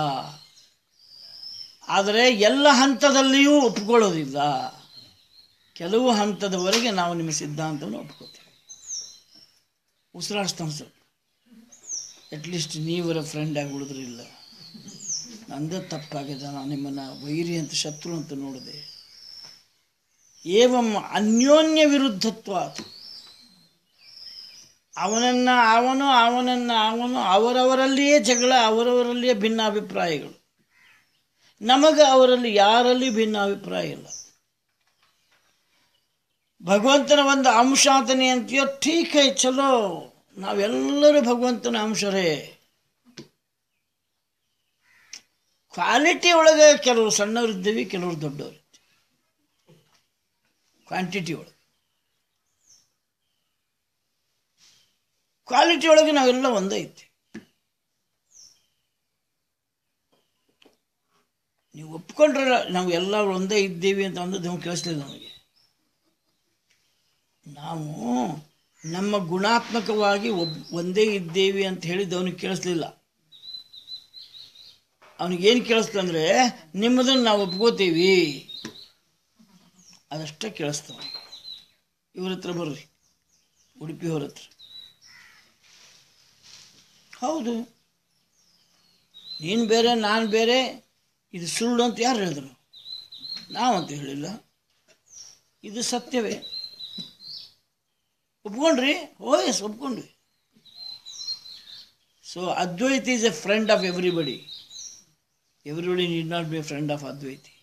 Speaker 1: ಆದರೆ ಎಲ್ಲ ಹಂತದಲ್ಲಿಯೂ ಒಪ್ಕೊಳ್ಳೋದಿಲ್ಲ ಕೆಲವು ಹಂತದವರೆಗೆ ನಾವು ನಿಮ್ಮ ಸಿದ್ಧಾಂತವನ್ನು ಒಪ್ಕೋತೀವಿ ಉಸಿರಾಡ್ತಾನೆ ಸ್ವಲ್ಪ ಅಟ್ಲೀಸ್ಟ್ ನೀವರ ಫ್ರೆಂಡ್ ಆಗಿ ಉಳಿದ್ರಿಲ್ಲ ನಂದ ತಪ್ಪಾಗಿದೆ ನಾನು ನಿಮ್ಮನ್ನು ವೈರಿ ಅಂತ ಶತ್ರು ಅಂತ ನೋಡಿದೆ ಏವಂ ಅನ್ಯೋನ್ಯ ವಿರುದ್ಧತ್ವ ಅವನನ್ನ ಅವನು ಅವನನ್ನ ಅವನು ಅವರವರಲ್ಲಿಯೇ ಜಗಳ ಅವರವರಲ್ಲಿಯೇ ಭಿನ್ನಾಭಿಪ್ರಾಯಗಳು ನಮಗೆ ಅವರಲ್ಲಿ ಯಾರಲ್ಲಿ ಭಿನ್ನಾಭಿಪ್ರಾಯ ಇಲ್ಲ ಭಗವಂತನ ಒಂದು ಅಂಶ ಆತನೇ ಅಂತೀಯೋ ಠೀಕ್ ಹೈ ಚಲೋ ನಾವೆಲ್ಲರೂ ಭಗವಂತನ ಅಂಶರೇ ಕ್ವಾಲಿಟಿ ಒಳಗೆ ಕೆಲವರು ಸಣ್ಣವ್ರು ಇದ್ದೀವಿ ಕೆಲವರು ದೊಡ್ಡವರು ಇದ್ದೀವಿ ಕ್ವಾಂಟಿಟಿ ಒಳಗೆ ಕ್ವಾಲಿಟಿ ಒಳಗೆ ನಾವೆಲ್ಲ ಒಂದೇ ಇದ್ದೀವಿ ನೀವು ಒಪ್ಕೊಂಡ್ರೆ ನಾವು ಎಲ್ಲ ಒಂದೇ ಇದ್ದೀವಿ ಅಂತ ಅಂದದ್ದು ನಾವು ಕೇಳಿಸ್ಲಿಲ್ಲ ನಮಗೆ ನಾವು ನಮ್ಮ ಗುಣಾತ್ಮಕವಾಗಿ ಒಬ್ ಒಂದೇ ಇದ್ದೇವೆ ಅಂತ ಹೇಳಿದ್ದು ಅವನಿಗೆ ಕೇಳಿಸ್ಲಿಲ್ಲ ಅವನಿಗೇನು ಕೇಳಿಸ್ತಂದ್ರೆ ನಿಮ್ಮದನ್ನು ನಾವು ಒಪ್ಕೋತೀವಿ ಅದಷ್ಟೇ ಕೇಳಿಸ್ತವ ಇವ್ರ ಹತ್ರ ಬರ್ರಿ ಉಡುಪಿಯವ್ರ ಹತ್ರ ಹೌದು ನೀನು ಬೇರೆ ನಾನು ಬೇರೆ ಇದು ಸುಳ್ಳು ಅಂತ ಯಾರು ಹೇಳಿದ್ರು ನಾವಂತ ಹೇಳಿಲ್ಲ ಇದು ಸತ್ಯವೇ ಒಪ್ಕೊಂಡ್ರಿ ಓ ಎಸ್ ಒಪ್ಕೊಂಡ್ವಿ so advaiti is a friend of everybody everybody need not be a friend of advaiti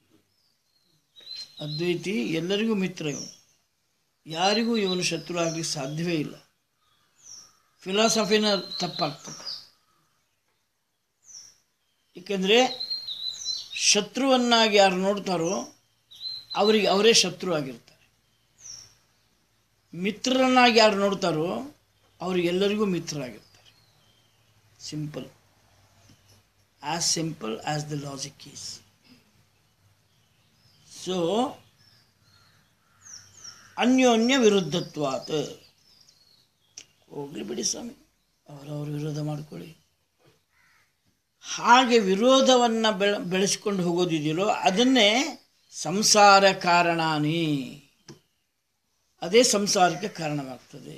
Speaker 1: ಅದ್ವೈತಿ ಎಲ್ಲರಿಗೂ ಮಿತ್ರ ಇವನು ಯಾರಿಗೂ ಇವನು ಶತ್ರು ಆಗಲಿಕ್ಕೆ ಸಾಧ್ಯವೇ ಇಲ್ಲ ಫಿಲಾಸಫಿನ ತಪ್ಪಾಗ್ತದೆ ಏಕೆಂದರೆ ಶತ್ರುವನ್ನಾಗಿ ಯಾರು ನೋಡ್ತಾರೋ ಅವರಿಗೆ ಅವರೇ ಶತ್ರು ಆಗಿರ್ತಾರೆ ಮಿತ್ರರನ್ನಾಗಿ ಯಾರು ನೋಡ್ತಾರೋ ಅವರಿಗೆಲ್ಲರಿಗೂ ಮಿತ್ರರಾಗಿರ್ತಾರೆ simple as simple as the logic is so ಅನ್ಯೋನ್ಯ ವಿರುದ್ಧತ್ವಾತ್ ಹೋಗ್ಲಿ ಬಿಡಿ ಸ್ವಾಮಿ ಅವರವ್ರ ವಿರೋಧ ಮಾಡ್ಕೊಳ್ಳಿ ಹಾಗೆ ವಿರೋಧವನ್ನು ಬೆಳ ಬೆಳೆಸ್ಕೊಂಡು ಹೋಗೋದಿದೆಯಲ್ಲೋ ಅದನ್ನೇ ಸಂಸಾರ ಕಾರಣಾನಿ ಅದೇ ಸಂಸಾರಕ್ಕೆ ಕಾರಣವಾಗ್ತದೆ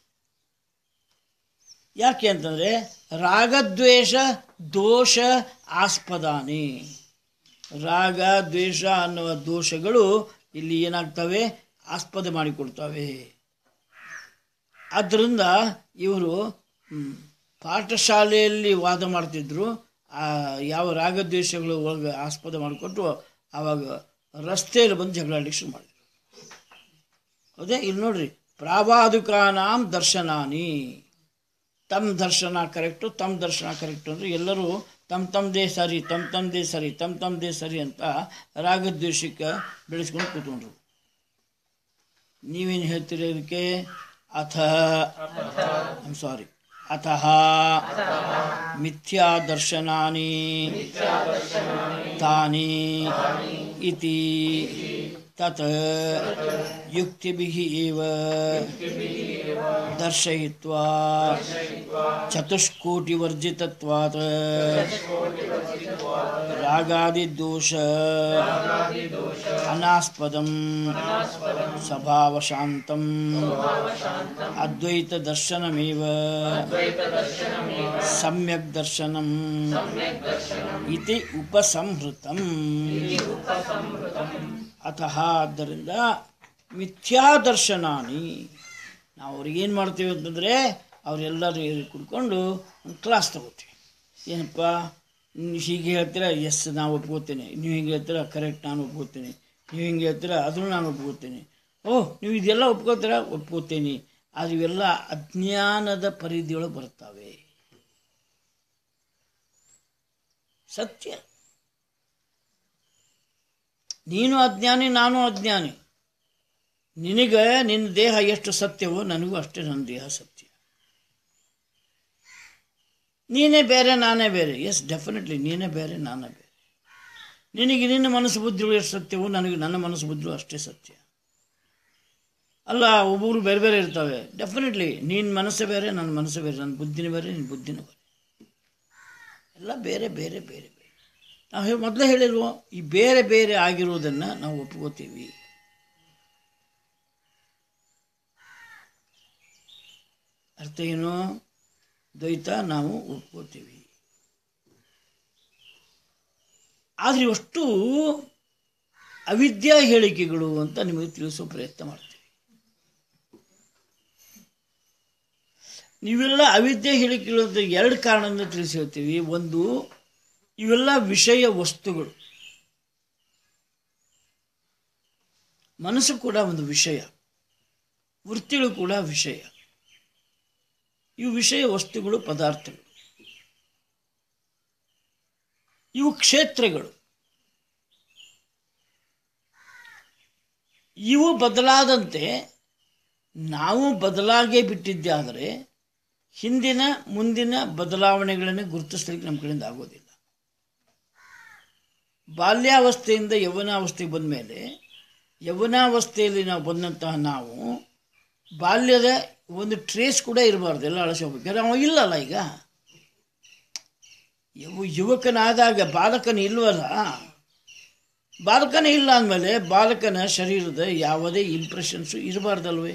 Speaker 1: ಯಾಕೆ ಅಂತಂದರೆ ರಾಗದ್ವೇಷ ದೋಷ ಆಸ್ಪದಾನಿ ರಾಗ ದ್ವೇಷ ಅನ್ನುವ ದೋಷಗಳು ಇಲ್ಲಿ ಏನಾಗ್ತವೆ ಆಸ್ಪದ ಮಾಡಿಕೊಡ್ತವೆ ಆದ್ದರಿಂದ ಇವರು ಹ್ಮ್, ಪಾಠಶಾಲೆಯಲ್ಲಿ ವಾದ ಮಾಡ್ತಿದ್ರು ಆ ಯಾವ ರಾಗದ್ವೇಷಗಳು ಒಳಗೆ ಆಸ್ಪದ ಮಾಡಿಕೊಟ್ಟು ಆವಾಗ ರಸ್ತೆಯಲ್ಲಿ ಬಂದು ಜಗಳಾಡಲಿಕ್ಕೆ ಶುರು ಮಾಡಿದ್ರು ಅದೇ ಇಲ್ಲಿ ನೋಡ್ರಿ ಪ್ರಾವಾದುಕಾನಾಂ ದರ್ಶನಾನಿ ತಮ್ಮ ದರ್ಶನ ಕರೆಕ್ಟು ತಮ್ಮ ದರ್ಶನ ಕರೆಕ್ಟು ಅಂದರೆ ಎಲ್ಲರೂ ತಮ್ಮ ತಮ್ಮದೇ ಸರಿ ತಮ್ಮ ತಮ್ಮದೇ ಸರಿ ತಮ್ಮ ತಮ್ಮದೇ ಸರಿ ಅಂತ ರಾಗದ್ವೇಷಕ್ಕೆ ಬೆಳೆಸ್ಕೊಂಡು ಕೂತ್ಕೊಂಡ್ರು ನೀವೇನು ಹೇಳ್ತೀರಿ ಅದಕ್ಕೆ ಅಥ ಸಾರಿ ಅತಃ ಮಿಥ್ಯಾ ದರ್ಶನಾನಿ ತಾನಿ ಇತಿ ತತ್ ಯುಕ್ತಿಭಿಃ ಏವ ದರ್ಶಯಿತ್ವಾ ಚತುಷ್ಕೋಟಿವರ್ಜಿತತ್ವಾತ್ ರಾಗಾದಿದೋಷ ಅನಾಸ್ಪದಂ ಸ್ವಭಾವಶಾಂತಂ ಅದ್ವೈತ ದರ್ಶನಮೇವ ಸಮ್ಯಕ್ ದರ್ಶನಂ ಇತಿ ಉಪಸಂಹೃತಂ ಅತಃ ಆದ್ದರಿಂದ ಮಿಥ್ಯಾದರ್ಶನಾನಿ ನಾವು ಅವ್ರಿಗೇನು ಮಾಡ್ತೀವಿ ಅಂತಂದರೆ ಅವರೆಲ್ಲರೂ ಕುಡ್ಕೊಂಡು ಒಂದು ಕ್ಲಾಸ್ ತಗೋತೀವಿ ಏನಪ್ಪ ನೀವು ಹೀಗೆ ಹೇಳ್ತೀರಾ ಎಸ್ ನಾವು ಒಪ್ಕೋತೇನೆ ನೀವು ಹಿಂಗೆ ಹೇಳ್ತೀರಾ ಕರೆಕ್ಟ್ ನಾನು ಒಪ್ಕೋತೀನಿ ನೀವು ಹಿಂಗೆ ಹೇಳ್ತೀರಾ ಅದನ್ನು ನಾನು ಒಪ್ಕೋತೀನಿ ಓಹ್ ನೀವು ಇದೆಲ್ಲ ಒಪ್ಕೋತೀರಾ ಒಪ್ಕೋತೀನಿ ಆದರೆ ಇವೆಲ್ಲ ಅಜ್ಞಾನದ ಪರಿಧಿಯೊಳಗೆ ಬರ್ತವೆ ಸತ್ಯ ನೀನು ಅಜ್ಞಾನಿ ನಾನು ಅಜ್ಞಾನಿ ನಿನಗೆ ನಿನ್ನ ದೇಹ ಎಷ್ಟು ಸತ್ಯವೋ ನನಗೂ ಅಷ್ಟೇ ನನ್ನ ದೇಹ ಸತ್ಯ ನೀನೇ ಬೇರೆ ನಾನೇ ಬೇರೆ ಎಸ್ ಡೆಫಿನೆಟ್ಲಿ ನೀನೇ ಬೇರೆ ನಾನೇ ಬೇರೆ ನಿನಗೆ ನಿನ್ನ ಮನಸ್ಸು ಬುದ್ಧಿಗಳು ಎಷ್ಟು ಸತ್ಯವೋ ನನಗೆ ನನ್ನ ಮನಸ್ಸು ಬುದ್ಧಿಗಳು ಅಷ್ಟೇ ಸತ್ಯ ಅಲ್ಲ ಒಬ್ಬೊಬ್ರು ಬೇರೆ ಬೇರೆ ಇರ್ತವೆ ಡೆಫಿನೆಟ್ಲಿ ನಿನ್ನ ಮನಸ್ಸೇ ಬೇರೆ ನನ್ನ ಮನಸ್ಸು ಬೇರೆ ನನ್ನ ಬುದ್ಧಿನೇ ಬೇರೆ ನಿನ್ನ ಬುದ್ಧಿನೇ ಬೇರೆ ಎಲ್ಲ ಬೇರೆ ಬೇರೆ ಬೇರೆ ಬೇರೆ ನಾವು ಹೇ ಮೊದಲೇ ಹೇಳಿಲ್ವೋ ಈ ಬೇರೆ ಬೇರೆ ಆಗಿರೋದನ್ನು ನಾವು ಒಪ್ಕೋತೀವಿ ಅರ್ಥ ಏನು ದ್ವೈತ ನಾವು ಒಪ್ಕೋತೀವಿ ಆದರೆ ಅಷ್ಟು ಅವಿದ್ಯಾ ಹೇಳಿಕೆಗಳು ಅಂತ ನಿಮಗೆ ತಿಳಿಸೋ ಪ್ರಯತ್ನ ಮಾಡ್ತೀವಿ ನೀವೆಲ್ಲ ಅವಿದ್ಯೆ ಹೇಳಿಕೆಗಳು ಅಂತ ಎರಡು ಕಾರಣದಿಂದ ತಿಳಿಸಿ ಹೇಳ್ತೀವಿ ಒಂದು ಇವೆಲ್ಲ ವಿಷಯ ವಸ್ತುಗಳು ಮನಸ್ಸು ಕೂಡ ಒಂದು ವಿಷಯ ವೃತ್ತಿಗಳು ಕೂಡ ವಿಷಯ ಇವು ವಿಷಯ ವಸ್ತುಗಳು ಪದಾರ್ಥಗಳು ಇವು ಕ್ಷೇತ್ರಗಳು ಇವು ಬದಲಾದಂತೆ ನಾವು ಬದಲಾಗೇ ಬಿಟ್ಟಿದ್ದೆ ಆದರೆ ಹಿಂದಿನ ಮುಂದಿನ ಬದಲಾವಣೆಗಳನ್ನು ಗುರುತಿಸ್ಲಿಕ್ಕೆ ನಮ್ಮ ಕಡೆಯಿಂದ ಆಗೋದಿಲ್ಲ ಬಾಲ್ಯಾವಸ್ಥೆಯಿಂದ ಯೌವನಾವಸ್ಥೆಗೆ ಬಂದ ಮೇಲೆ ಯೌವನಾವಸ್ಥೆಯಲ್ಲಿ ನಾವು ಬಂದಂತಹ ನಾವು ಬಾಲ್ಯದ ಒಂದು ಟ್ರೇಸ್ ಕೂಡ ಇರಬಾರ್ದು ಎಲ್ಲ ಅಳಸಿ ಹೋಗ್ಬೇಕು ಯಾಕಂದ್ರೆ ಅವ ಇಲ್ಲಲ್ಲ ಈಗ ಯು ಯುವಕನಾದಾಗ ಬಾಲಕನ ಇಲ್ವಲ್ಲ ಬಾಲಕನೇ ಇಲ್ಲ ಅಂದಮೇಲೆ ಬಾಲಕನ ಶರೀರದ ಯಾವುದೇ ಇಂಪ್ರೆಷನ್ಸು ಇರಬಾರ್ದಲ್ವೇ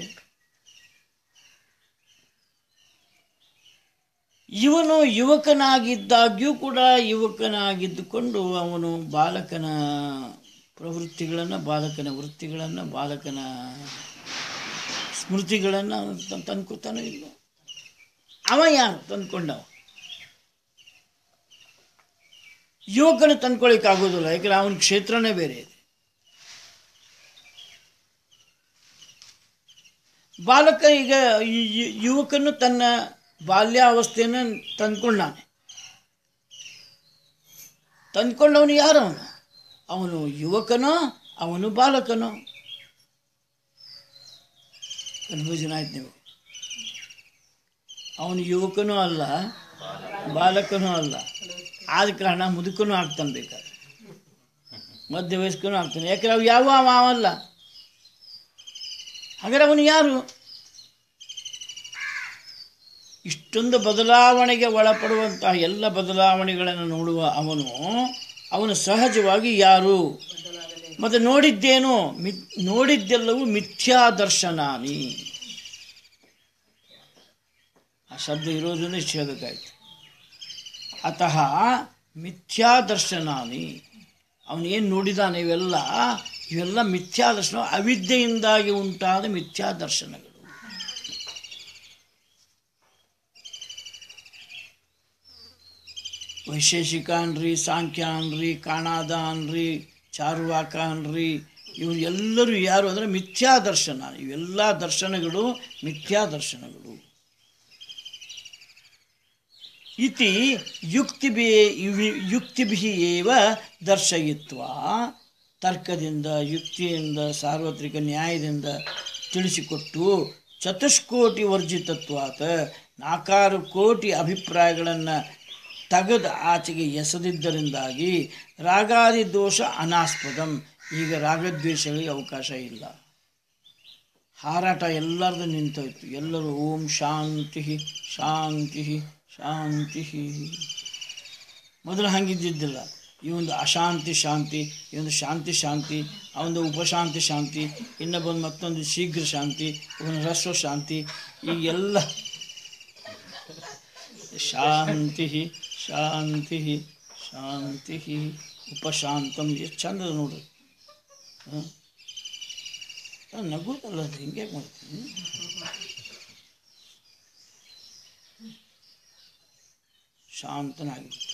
Speaker 1: ಇವನು ಯುವಕನಾಗಿದ್ದಾಗ್ಯೂ ಕೂಡ ಯುವಕನಾಗಿದ್ದುಕೊಂಡು ಅವನು ಬಾಲಕನ ಪ್ರವೃತ್ತಿಗಳನ್ನು ಬಾಲಕನ ವೃತ್ತಿಗಳನ್ನು ಬಾಲಕನ ಸ್ಮೃತಿಗಳನ್ನು ತಂದ್ಕೊತಾನೋ ಇಲ್ಲ ಅವ ಯಾರು ತಂದ್ಕೊಂಡವ ಯುವಕನ ತಂದ್ಕೊಳಿಕ್ ಆಗೋದಿಲ್ಲ ಯಾಕಂದ್ರೆ ಅವನ ಕ್ಷೇತ್ರನೇ ಬೇರೆ ಇದೆ ಬಾಲಕ ಈಗ ಯು- ಯು- ಯುವಕನು ತನ್ನ ಬಾಲ್ಯಾವಸ್ಥೆಯನ್ನು ತಂದ್ಕೊಂಡಾನೆ ತಂದ್ಕೊಂಡವನು ಯಾರು ಅವನು ಅವನು ಯುವಕನೋ ಅವನು ಬಾಲಕನೋ ಕನ್ಫ್ಯೂಷನ್ ಆಯ್ತು ನೀವು ಅವನು ಯುವಕನೂ ಅಲ್ಲ ಬಾಲಕನೂ ಅಲ್ಲ ಆದ ಕಾರಣ ಮುದುಕನೂ ಆಗ್ತಾನೆ ಬೇಕಾದ್ರೆ ಮಧ್ಯ ವಯಸ್ಕನೂ ಆಗ್ತಾನೆ ಯಾಕಂದ್ರೆ ಅವು ಯಾವ ಅವ ಅವಲ್ಲ ಹಾಗಾದ್ರೆ ಅವನು ಯಾರು ಇಷ್ಟೊಂದು ಬದಲಾವಣೆಗೆ ಒಳಪಡುವಂತಹ ಎಲ್ಲ ಬದಲಾವಣೆಗಳನ್ನು ನೋಡುವ ಅವನು ಅವನು ಸಹಜವಾಗಿ ಯಾರು ಮತ್ತು ನೋಡಿದ್ದೇನು ಮಿ ನೋಡಿದ್ದೆಲ್ಲವೂ ಮಿಥ್ಯಾ ದರ್ಶನಾನಿ ಆ ಶಬ್ದ ಇರೋದನ್ನು ಇಷ್ಟು ಹೇಳಬೇಕಾಯ್ತು ಅತಃ ಮಿಥ್ಯಾ ದರ್ಶನಾನಿ ಅವನು ಏನು ನೋಡಿದಾನೆ ಇವೆಲ್ಲ ಇವೆಲ್ಲ ಮಿಥ್ಯಾ ದರ್ಶನ ಅವಿದ್ಯೆಯಿಂದಾಗಿ ಉಂಟಾದ ಮಿಥ್ಯಾ ದರ್ಶನಗಳು ವೈಶೇಷಿಕ ಅನ್ರಿ ಸಾಂಖ್ಯ ಅನ್ರಿ ಕಾಣಾದ ಅನ್ರಿ ಚಾರುವಾಕ ಅನ್ರಿ ಇವರು ಎಲ್ಲರೂ ಯಾರು ಅಂದರೆ ಮಿಥ್ಯಾ ದರ್ಶನ ಇವೆಲ್ಲ ದರ್ಶನಗಳು ಮಿಥ್ಯಾ ದರ್ಶನಗಳು ಇತಿ ಯುಕ್ತಿಭಿ ಯುಕ್ತಿಭಿ ಏವ ದರ್ಶಯಿತ್ವ ತರ್ಕದಿಂದ ಯುಕ್ತಿಯಿಂದ ಸಾರ್ವತ್ರಿಕ ನ್ಯಾಯದಿಂದ ತಿಳಿಸಿಕೊಟ್ಟು ಚತುಷ್ಕೋಟಿ ವರ್ಜಿತತ್ವಾತ ನಾಲ್ಕಾರು ಕೋಟಿ ಅಭಿಪ್ರಾಯಗಳನ್ನು ತೆಗೆದು ಆಚೆಗೆ ಎಸೆದಿದ್ದರಿಂದಾಗಿ ರಾಗಾದಿ ದೋಷ ಅನಾಸ್ಪದಂ ಈಗ ರಾಗದ್ವೇಷಗಳಿಗೆ ಅವಕಾಶ ಇಲ್ಲ ಹಾರಾಟ ಎಲ್ಲರದು ನಿಂತೋಯ್ತು ಎಲ್ಲರೂ ಓಂ ಶಾಂತಿ ಶಾಂತಿ ಶಾಂತಿ ಮೊದಲು ಹಂಗಿದ್ದಿದ್ದಿಲ್ಲ ಈ ಒಂದು ಅಶಾಂತಿ ಶಾಂತಿ ಈ ಒಂದು ಶಾಂತಿ ಶಾಂತಿ ಆ ಒಂದು ಉಪಶಾಂತಿ ಶಾಂತಿ ಇನ್ನೊಬ್ಬಒಂದು ಮತ್ತೊಂದು ಶೀಘ್ರ ಶಾಂತಿ ಒಂದು ಹ್ರಸ್ವ ಶಾಂತಿ ಈ ಎಲ್ಲ ಶಾಂತಿ ಶಾಂತಿ ಶಾಂತಿ ಉಪಶಾಂತಂ ಎಷ್ಟು ಚಂದ ನೋಡ್ರಿ ಹಾಂ ನಗೋದಲ್ಲ ಅದು ಹಿಂಗೆ ಮಾಡ್ತೀನಿ ಶಾಂತನಾಗಿರ್ತಾನೆ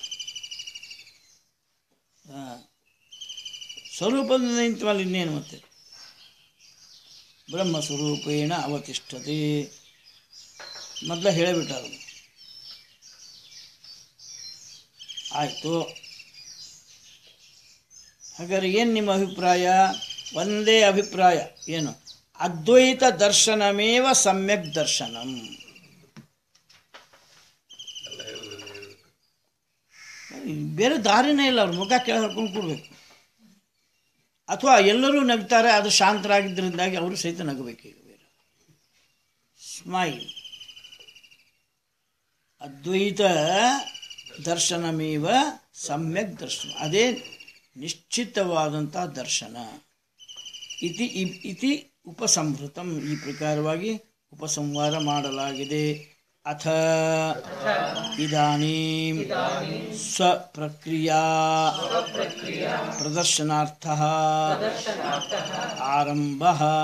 Speaker 1: ಹಾಂ ಸ್ವರೂಪದಿಂದ ನಿಂತ ಮೇಲೆ ಇನ್ನೇನು ಮತ್ತೆ ಬ್ರಹ್ಮ ಸ್ವರೂಪೇಣ ಅವತಿಷ್ಠತೆ ಮೊದಲ ಹೇಳಿಬಿಟ್ಟ ಅದನ್ನು ಆಯಿತು ಹಾಗಾದ್ರೆ ಏನು ನಿಮ್ಮ ಅಭಿಪ್ರಾಯ ಒಂದೇ ಅಭಿಪ್ರಾಯ ಏನು ಅದ್ವೈತ ದರ್ಶನಮೇವ ಸಮ್ಯಕ್ ದರ್ಶನಂ ಬೇರೆ ದಾರಿನೇ ಇಲ್ಲ ಅವ್ರ ಮುಖ ಕೆಳಗೆ ಹಾಕೊಂಡು ಕೊಡ್ಬೇಕು ಅಥವಾ ಎಲ್ಲರೂ ನಗ್ತಾರೆ ಅದು ಶಾಂತರಾಗಿದ್ದರಿಂದಾಗಿ ಅವರು ಸಹಿತ ನಗಬೇಕೀಗ ಬೇರೆ ಸ್ಮೈಲ್ ಅದ್ವೈತ ದರ್ಶನಮೇವ ಸಮ್ಯಕ್ ದರ್ಶನ ಅದೇ ನಿಶ್ಚಿತವಾದಂಥ ದರ್ಶನ ಇತಿ ಇ- ಇತಿ ಉಪಸಂಹೃತಂ ಈ ಪ್ರಕಾರವಾಗಿ ಉಪಸಂಹಾರ ಮಾಡಲಾಗಿದೆ ಅಥ ಇದಾನೀಂ ಸ್ವಪ್ರಕ್ರಿಯಾ ಪ್ರದರ್ಶನಾರ್ಥ ಆರಂಭ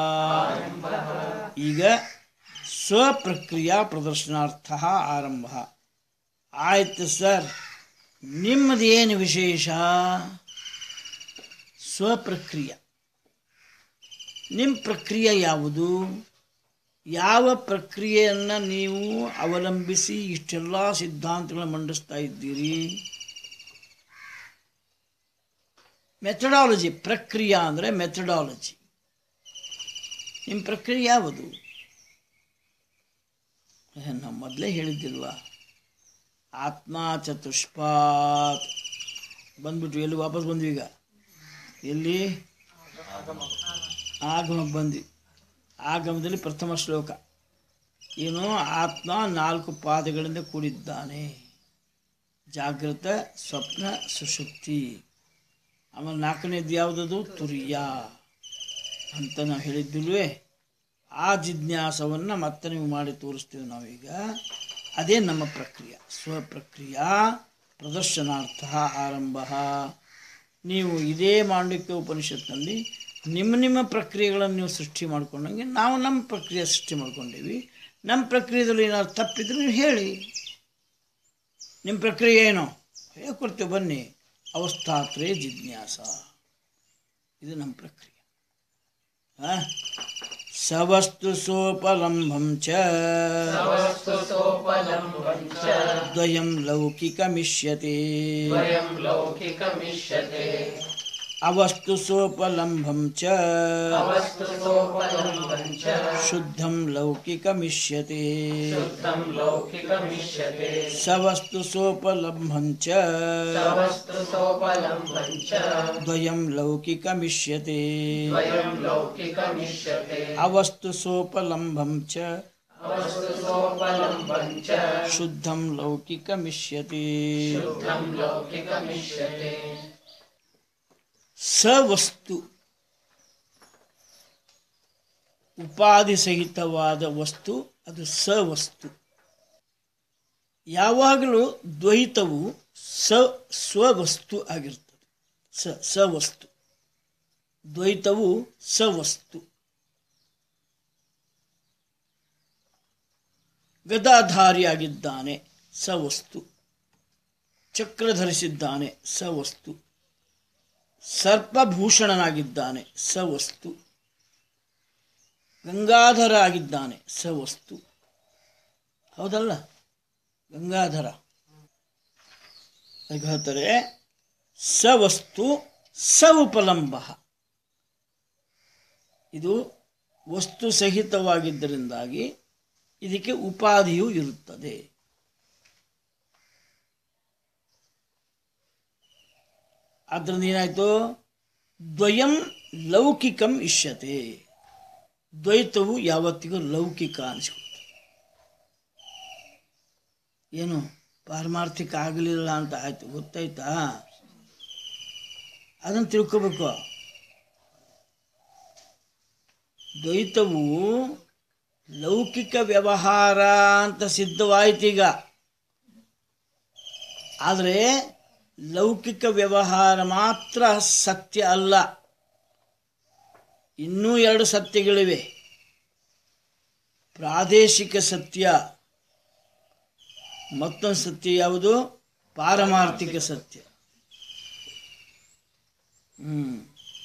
Speaker 1: ಈಗ ಸ್ವಪ್ರಕ್ರಿಯಾ ಪ್ರದರ್ಶನಾರ್ಥ ಆರಂಭ ಆಯ್ತು ಸರ್ ನಿಮ್ಮದೇನು ವಿಶೇಷ ಸ್ವಪ್ರಕ್ರಿಯೆ ನಿಮ್ಮ ಪ್ರಕ್ರಿಯೆ ಯಾವುದು ಯಾವ ಪ್ರಕ್ರಿಯೆಯನ್ನು ನೀವು ಅವಲಂಬಿಸಿ ಇಷ್ಟೆಲ್ಲ ಸಿದ್ಧಾಂತಗಳನ್ನು ಮಂಡಿಸ್ತಾ ಇದ್ದೀರಿ ಮೆಥಡಾಲಜಿ ಪ್ರಕ್ರಿಯೆ ಅಂದರೆ ಮೆಥಡಾಲಜಿ ನಿಮ್ಮ ಪ್ರಕ್ರಿಯೆ ಯಾವುದು ನಾವು ಮೊದಲೇ ಹೇಳಿದ್ದಿಲ್ವಾ ಆತ್ಮ ಚತುಷ್ಪಾತ್ ಬಂದ್ಬಿಟ್ವಿ ಎಲ್ಲಿ ವಾಪಸ್ ಬಂದ್ವಿ ಈಗ ಎಲ್ಲಿ ಆಗಮಕ್ಕೆ ಬಂದ್ವಿ ಆಗಮದಲ್ಲಿ ಪ್ರಥಮ ಶ್ಲೋಕ ಏನು ಆತ್ಮ ನಾಲ್ಕು ಪಾದಗಳಿಂದ ಕೂಡಿದ್ದಾನೆ ಜಾಗೃತ ಸ್ವಪ್ನ ಸುಷುಪ್ತಿ ಆಮೇಲೆ ನಾಲ್ಕನೇದು ಯಾವುದದು ತುರಿಯ ಅಂತ ನಾವು ಹೇಳಿದ್ದಿಲ್ವೇ ಆ ಜಿಜ್ಞಾಸವನ್ನು ಮತ್ತೆ ನೀವು ಮಾಡಿ ತೋರಿಸ್ತೀವಿ ನಾವೀಗ ಅದೇ ನಮ್ಮ ಪ್ರಕ್ರಿಯೆ ಸ್ವಪ್ರಕ್ರಿಯಾ ಪ್ರದರ್ಶನಾರ್ಥ ಆರಂಭ ನೀವು ಇದೇ ಮಾಂಡಿಕ್ಯ ಉಪನಿಷತ್ನಲ್ಲಿ ನಿಮ್ಮ ನಿಮ್ಮ ಪ್ರಕ್ರಿಯೆಗಳನ್ನು ನೀವು ಸೃಷ್ಟಿ ಮಾಡ್ಕೊಂಡಂಗೆ ನಾವು ನಮ್ಮ ಪ್ರಕ್ರಿಯೆ ಸೃಷ್ಟಿ ಮಾಡ್ಕೊಂಡೀವಿ ನಮ್ಮ ಪ್ರಕ್ರಿಯೆದಲ್ಲಿ ಏನಾದ್ರು ತಪ್ಪಿದ್ರೆ ನೀವು ಹೇಳಿ ನಿಮ್ಮ ಪ್ರಕ್ರಿಯೆ ಏನು ಹೇಳ್ಕೊಡ್ತೇವೆ ಬನ್ನಿ ಅವಸ್ಥಾತ್ರೇ ಜಿಜ್ಞಾಸ ಇದು ನಮ್ಮ ಪ್ರಕ್ರಿಯೆ ಆ? ಸವಸ್ತು ಸೋಪಲಂಬಂ ಚ ದ್ವಯಂ ಲೌಕಿಕಮಿಷ್ಯತೆ
Speaker 2: वयं लौकिकमिष्यते
Speaker 1: ಅವಸ್ತು ಸೋಪಲಂಬಂ ಚ
Speaker 2: अवस्तु सोपलम्बं च
Speaker 1: ಶುದ್ಧಂ ಲೌಕಿಕಮಿಷ್ಯತೆ
Speaker 2: शुद्धं लौकिकमिष्यते
Speaker 1: ಸವಸ್ತು ಸೋಪಲಂಬಂ ಚ
Speaker 2: अवस्तु सोपलम्बं च
Speaker 1: ದ್ವಯಂ ಲೌಕಿಕಮಿಷ್ಯತೆ
Speaker 2: वयं लौकिकमिष्यते
Speaker 1: ಅವಸ್ತು ಸೋಪಲಂಬಂ ಚ
Speaker 2: अवस्तु सोपलम्बम् च
Speaker 1: ಶುದ್ಧಂ ಲೌಕಿಕಮಿಷ್ಯತಿ
Speaker 2: शुद्धम् लौकिकमिष्यते
Speaker 1: ಸವಸ್ತು ಉಪಾಧಿ ಸಹಿತವಾದ ವಸ್ತು ಅದು ಸವಸ್ತು ಯಾವಾಗಲೂ ದ್ವೈತವು ಸ ಸ್ವವಸ್ತು ಆಗಿರ್ತದೆ ಸ ಸವಸ್ತು ದ್ವೈತವು ಸವಸ್ತು ಗದಾಧಾರಿಯಾಗಿದ್ದಾನೆ ಸವಸ್ತು ಚಕ್ರ ಧರಿಸಿದ್ದಾನೆ ಸವಸ್ತು ಸರ್ಪಭೂಷಣನಾಗಿದ್ದಾನೆ ಸವಸ್ತು ಗಂಗಾಧರ ಆಗಿದ್ದಾನೆ ಸವಸ್ತು ಹೌದಲ್ಲ ಗಂಗಾಧರ ಅದಕ್ಕೆ ಹೇಳ್ತಾರೆ ಸವಸ್ತು ಸ ಉಪಲಂಬ ಇದು ವಸ್ತು ಸಹಿತವಾಗಿದ್ದರಿಂದಾಗಿ ಇದಕ್ಕೆ ಉಪಾಧಿಯೂ ಇರುತ್ತದೆ ಆದ್ದರಿಂದ ಏನಾಯ್ತು ದ್ವಯಂ ಲೌಕಿಕಂ ಇಷ್ಯತೆ ದ್ವೈತವು ಯಾವತ್ತಿಗೂ ಲೌಕಿಕ ಅನಿಸ್ಕೊಳ್ತದೆ ಏನು ಪಾರಮಾರ್ಥಿಕ ಆಗಲಿಲ್ಲ ಅಂತ ಆಯ್ತು ಗೊತ್ತಾಯ್ತಾ ಅದನ್ನು ತಿಳ್ಕೋಬೇಕು ದ್ವೈತವು ಲೌಕಿಕ ವ್ಯವಹಾರ ಅಂತ ಸಿದ್ಧವಾಯ್ತೀಗ ಆದರೆ ಲೌಕಿಕ ವ್ಯವಹಾರ ಮಾತ್ರ ಸತ್ಯ ಅಲ್ಲ ಇನ್ನೂ ಎರಡು ಸತ್ಯಗಳಿವೆ ಪ್ರಾದೇಶಿಕ ಸತ್ಯ ಮತ್ತೊಂದು ಸತ್ಯ ಯಾವುದು ಪಾರಮಾರ್ಥಿಕ ಸತ್ಯ ಹ್ಮ್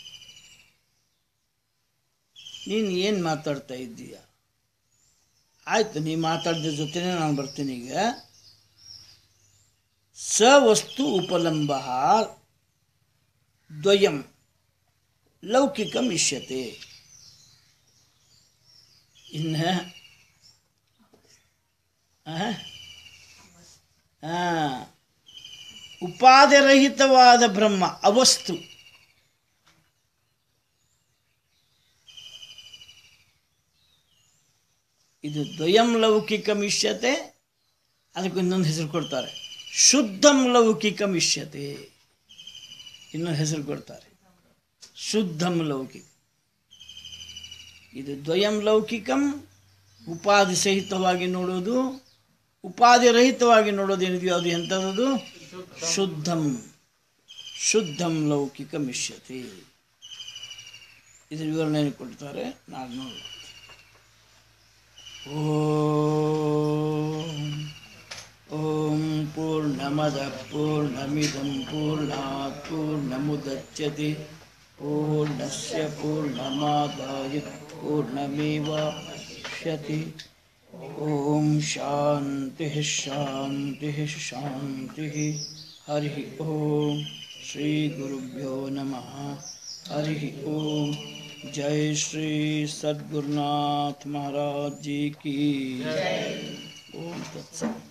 Speaker 1: ನೀನು ಏನು ಮಾತಾಡ್ತಾ ಇದ್ದೀಯ ಆಯ್ತು ನೀ ಮಾತಾಡಿದ ಜೊತೆನೇ ನಾನು ಬರ್ತೀನಿ ಈಗ ಸವಸ್ತು ಉಪಲಂಬ ದ್ವಯಂ ಲೌಕಿಕಂ ಇಷ್ಯತೆ ಇನ್ನ ಆ? ಆ, ಉಪಾಧಿರಹಿತವಾದ ಬ್ರಹ್ಮ ಅವಸ್ತು ಇದು ದ್ವಯಂ ಲೌಕಿಕ ಮಿಷ್ಯತೆ ಅದಕ್ಕೆ ಇನ್ನೊಂದು ಹೆಸರು ಕೊಡ್ತಾರೆ ಶುದ್ಧಂ ಲೌಕಿಕ ಮಿಷ್ಯತೆ ಇನ್ನೊಂದು ಹೆಸರು ಕೊಡ್ತಾರೆ ಶುದ್ಧಂ ಲೌಕಿಕ ಇದು ದ್ವಯಂ ಲೌಕಿಕಂ ಉಪಾಧಿ ಸಹಿತವಾಗಿ ನೋಡೋದು ಉಪಾಧಿ ರಹಿತವಾಗಿ ನೋಡೋದು ಏನಿದೆಯೋ ಅದು ಎಂಥದ್ದು ಶುದ್ಧಂ ಶುದ್ಧಂ ಲೌಕಿಕ ಮಿಷ್ಯತೆ ಇದ್ರ ವಿವರಣೆಯನ್ನು ಕೊಡ್ತಾರೆ ನಾನು ನೋಡೋದು ಓಂ ಓಂ ಪೂರ್ಣಮದಃ ಪೂರ್ಣಮಿದಂ ಪೂರ್ಣಾತ್ ಪೂರ್ಣಮುದಚ್ಯತೆ ಪೂರ್ಣಸ್ಯ ಪೂರ್ಣಮಾದಾಯ ಪೂರ್ಣಮೇವಾಶ್ಯತೆ ಓಂ ಶಾಂತಿ ಶಾಂತಿ ಶಾಂತಿ ಹರಿ ಓಂ ಶ್ರೀ ಗುರುಭ್ಯೋ ನಮಃ हरि ओम जय श्री सद्गुरुनाथ महाराज जी की ओम तत्सत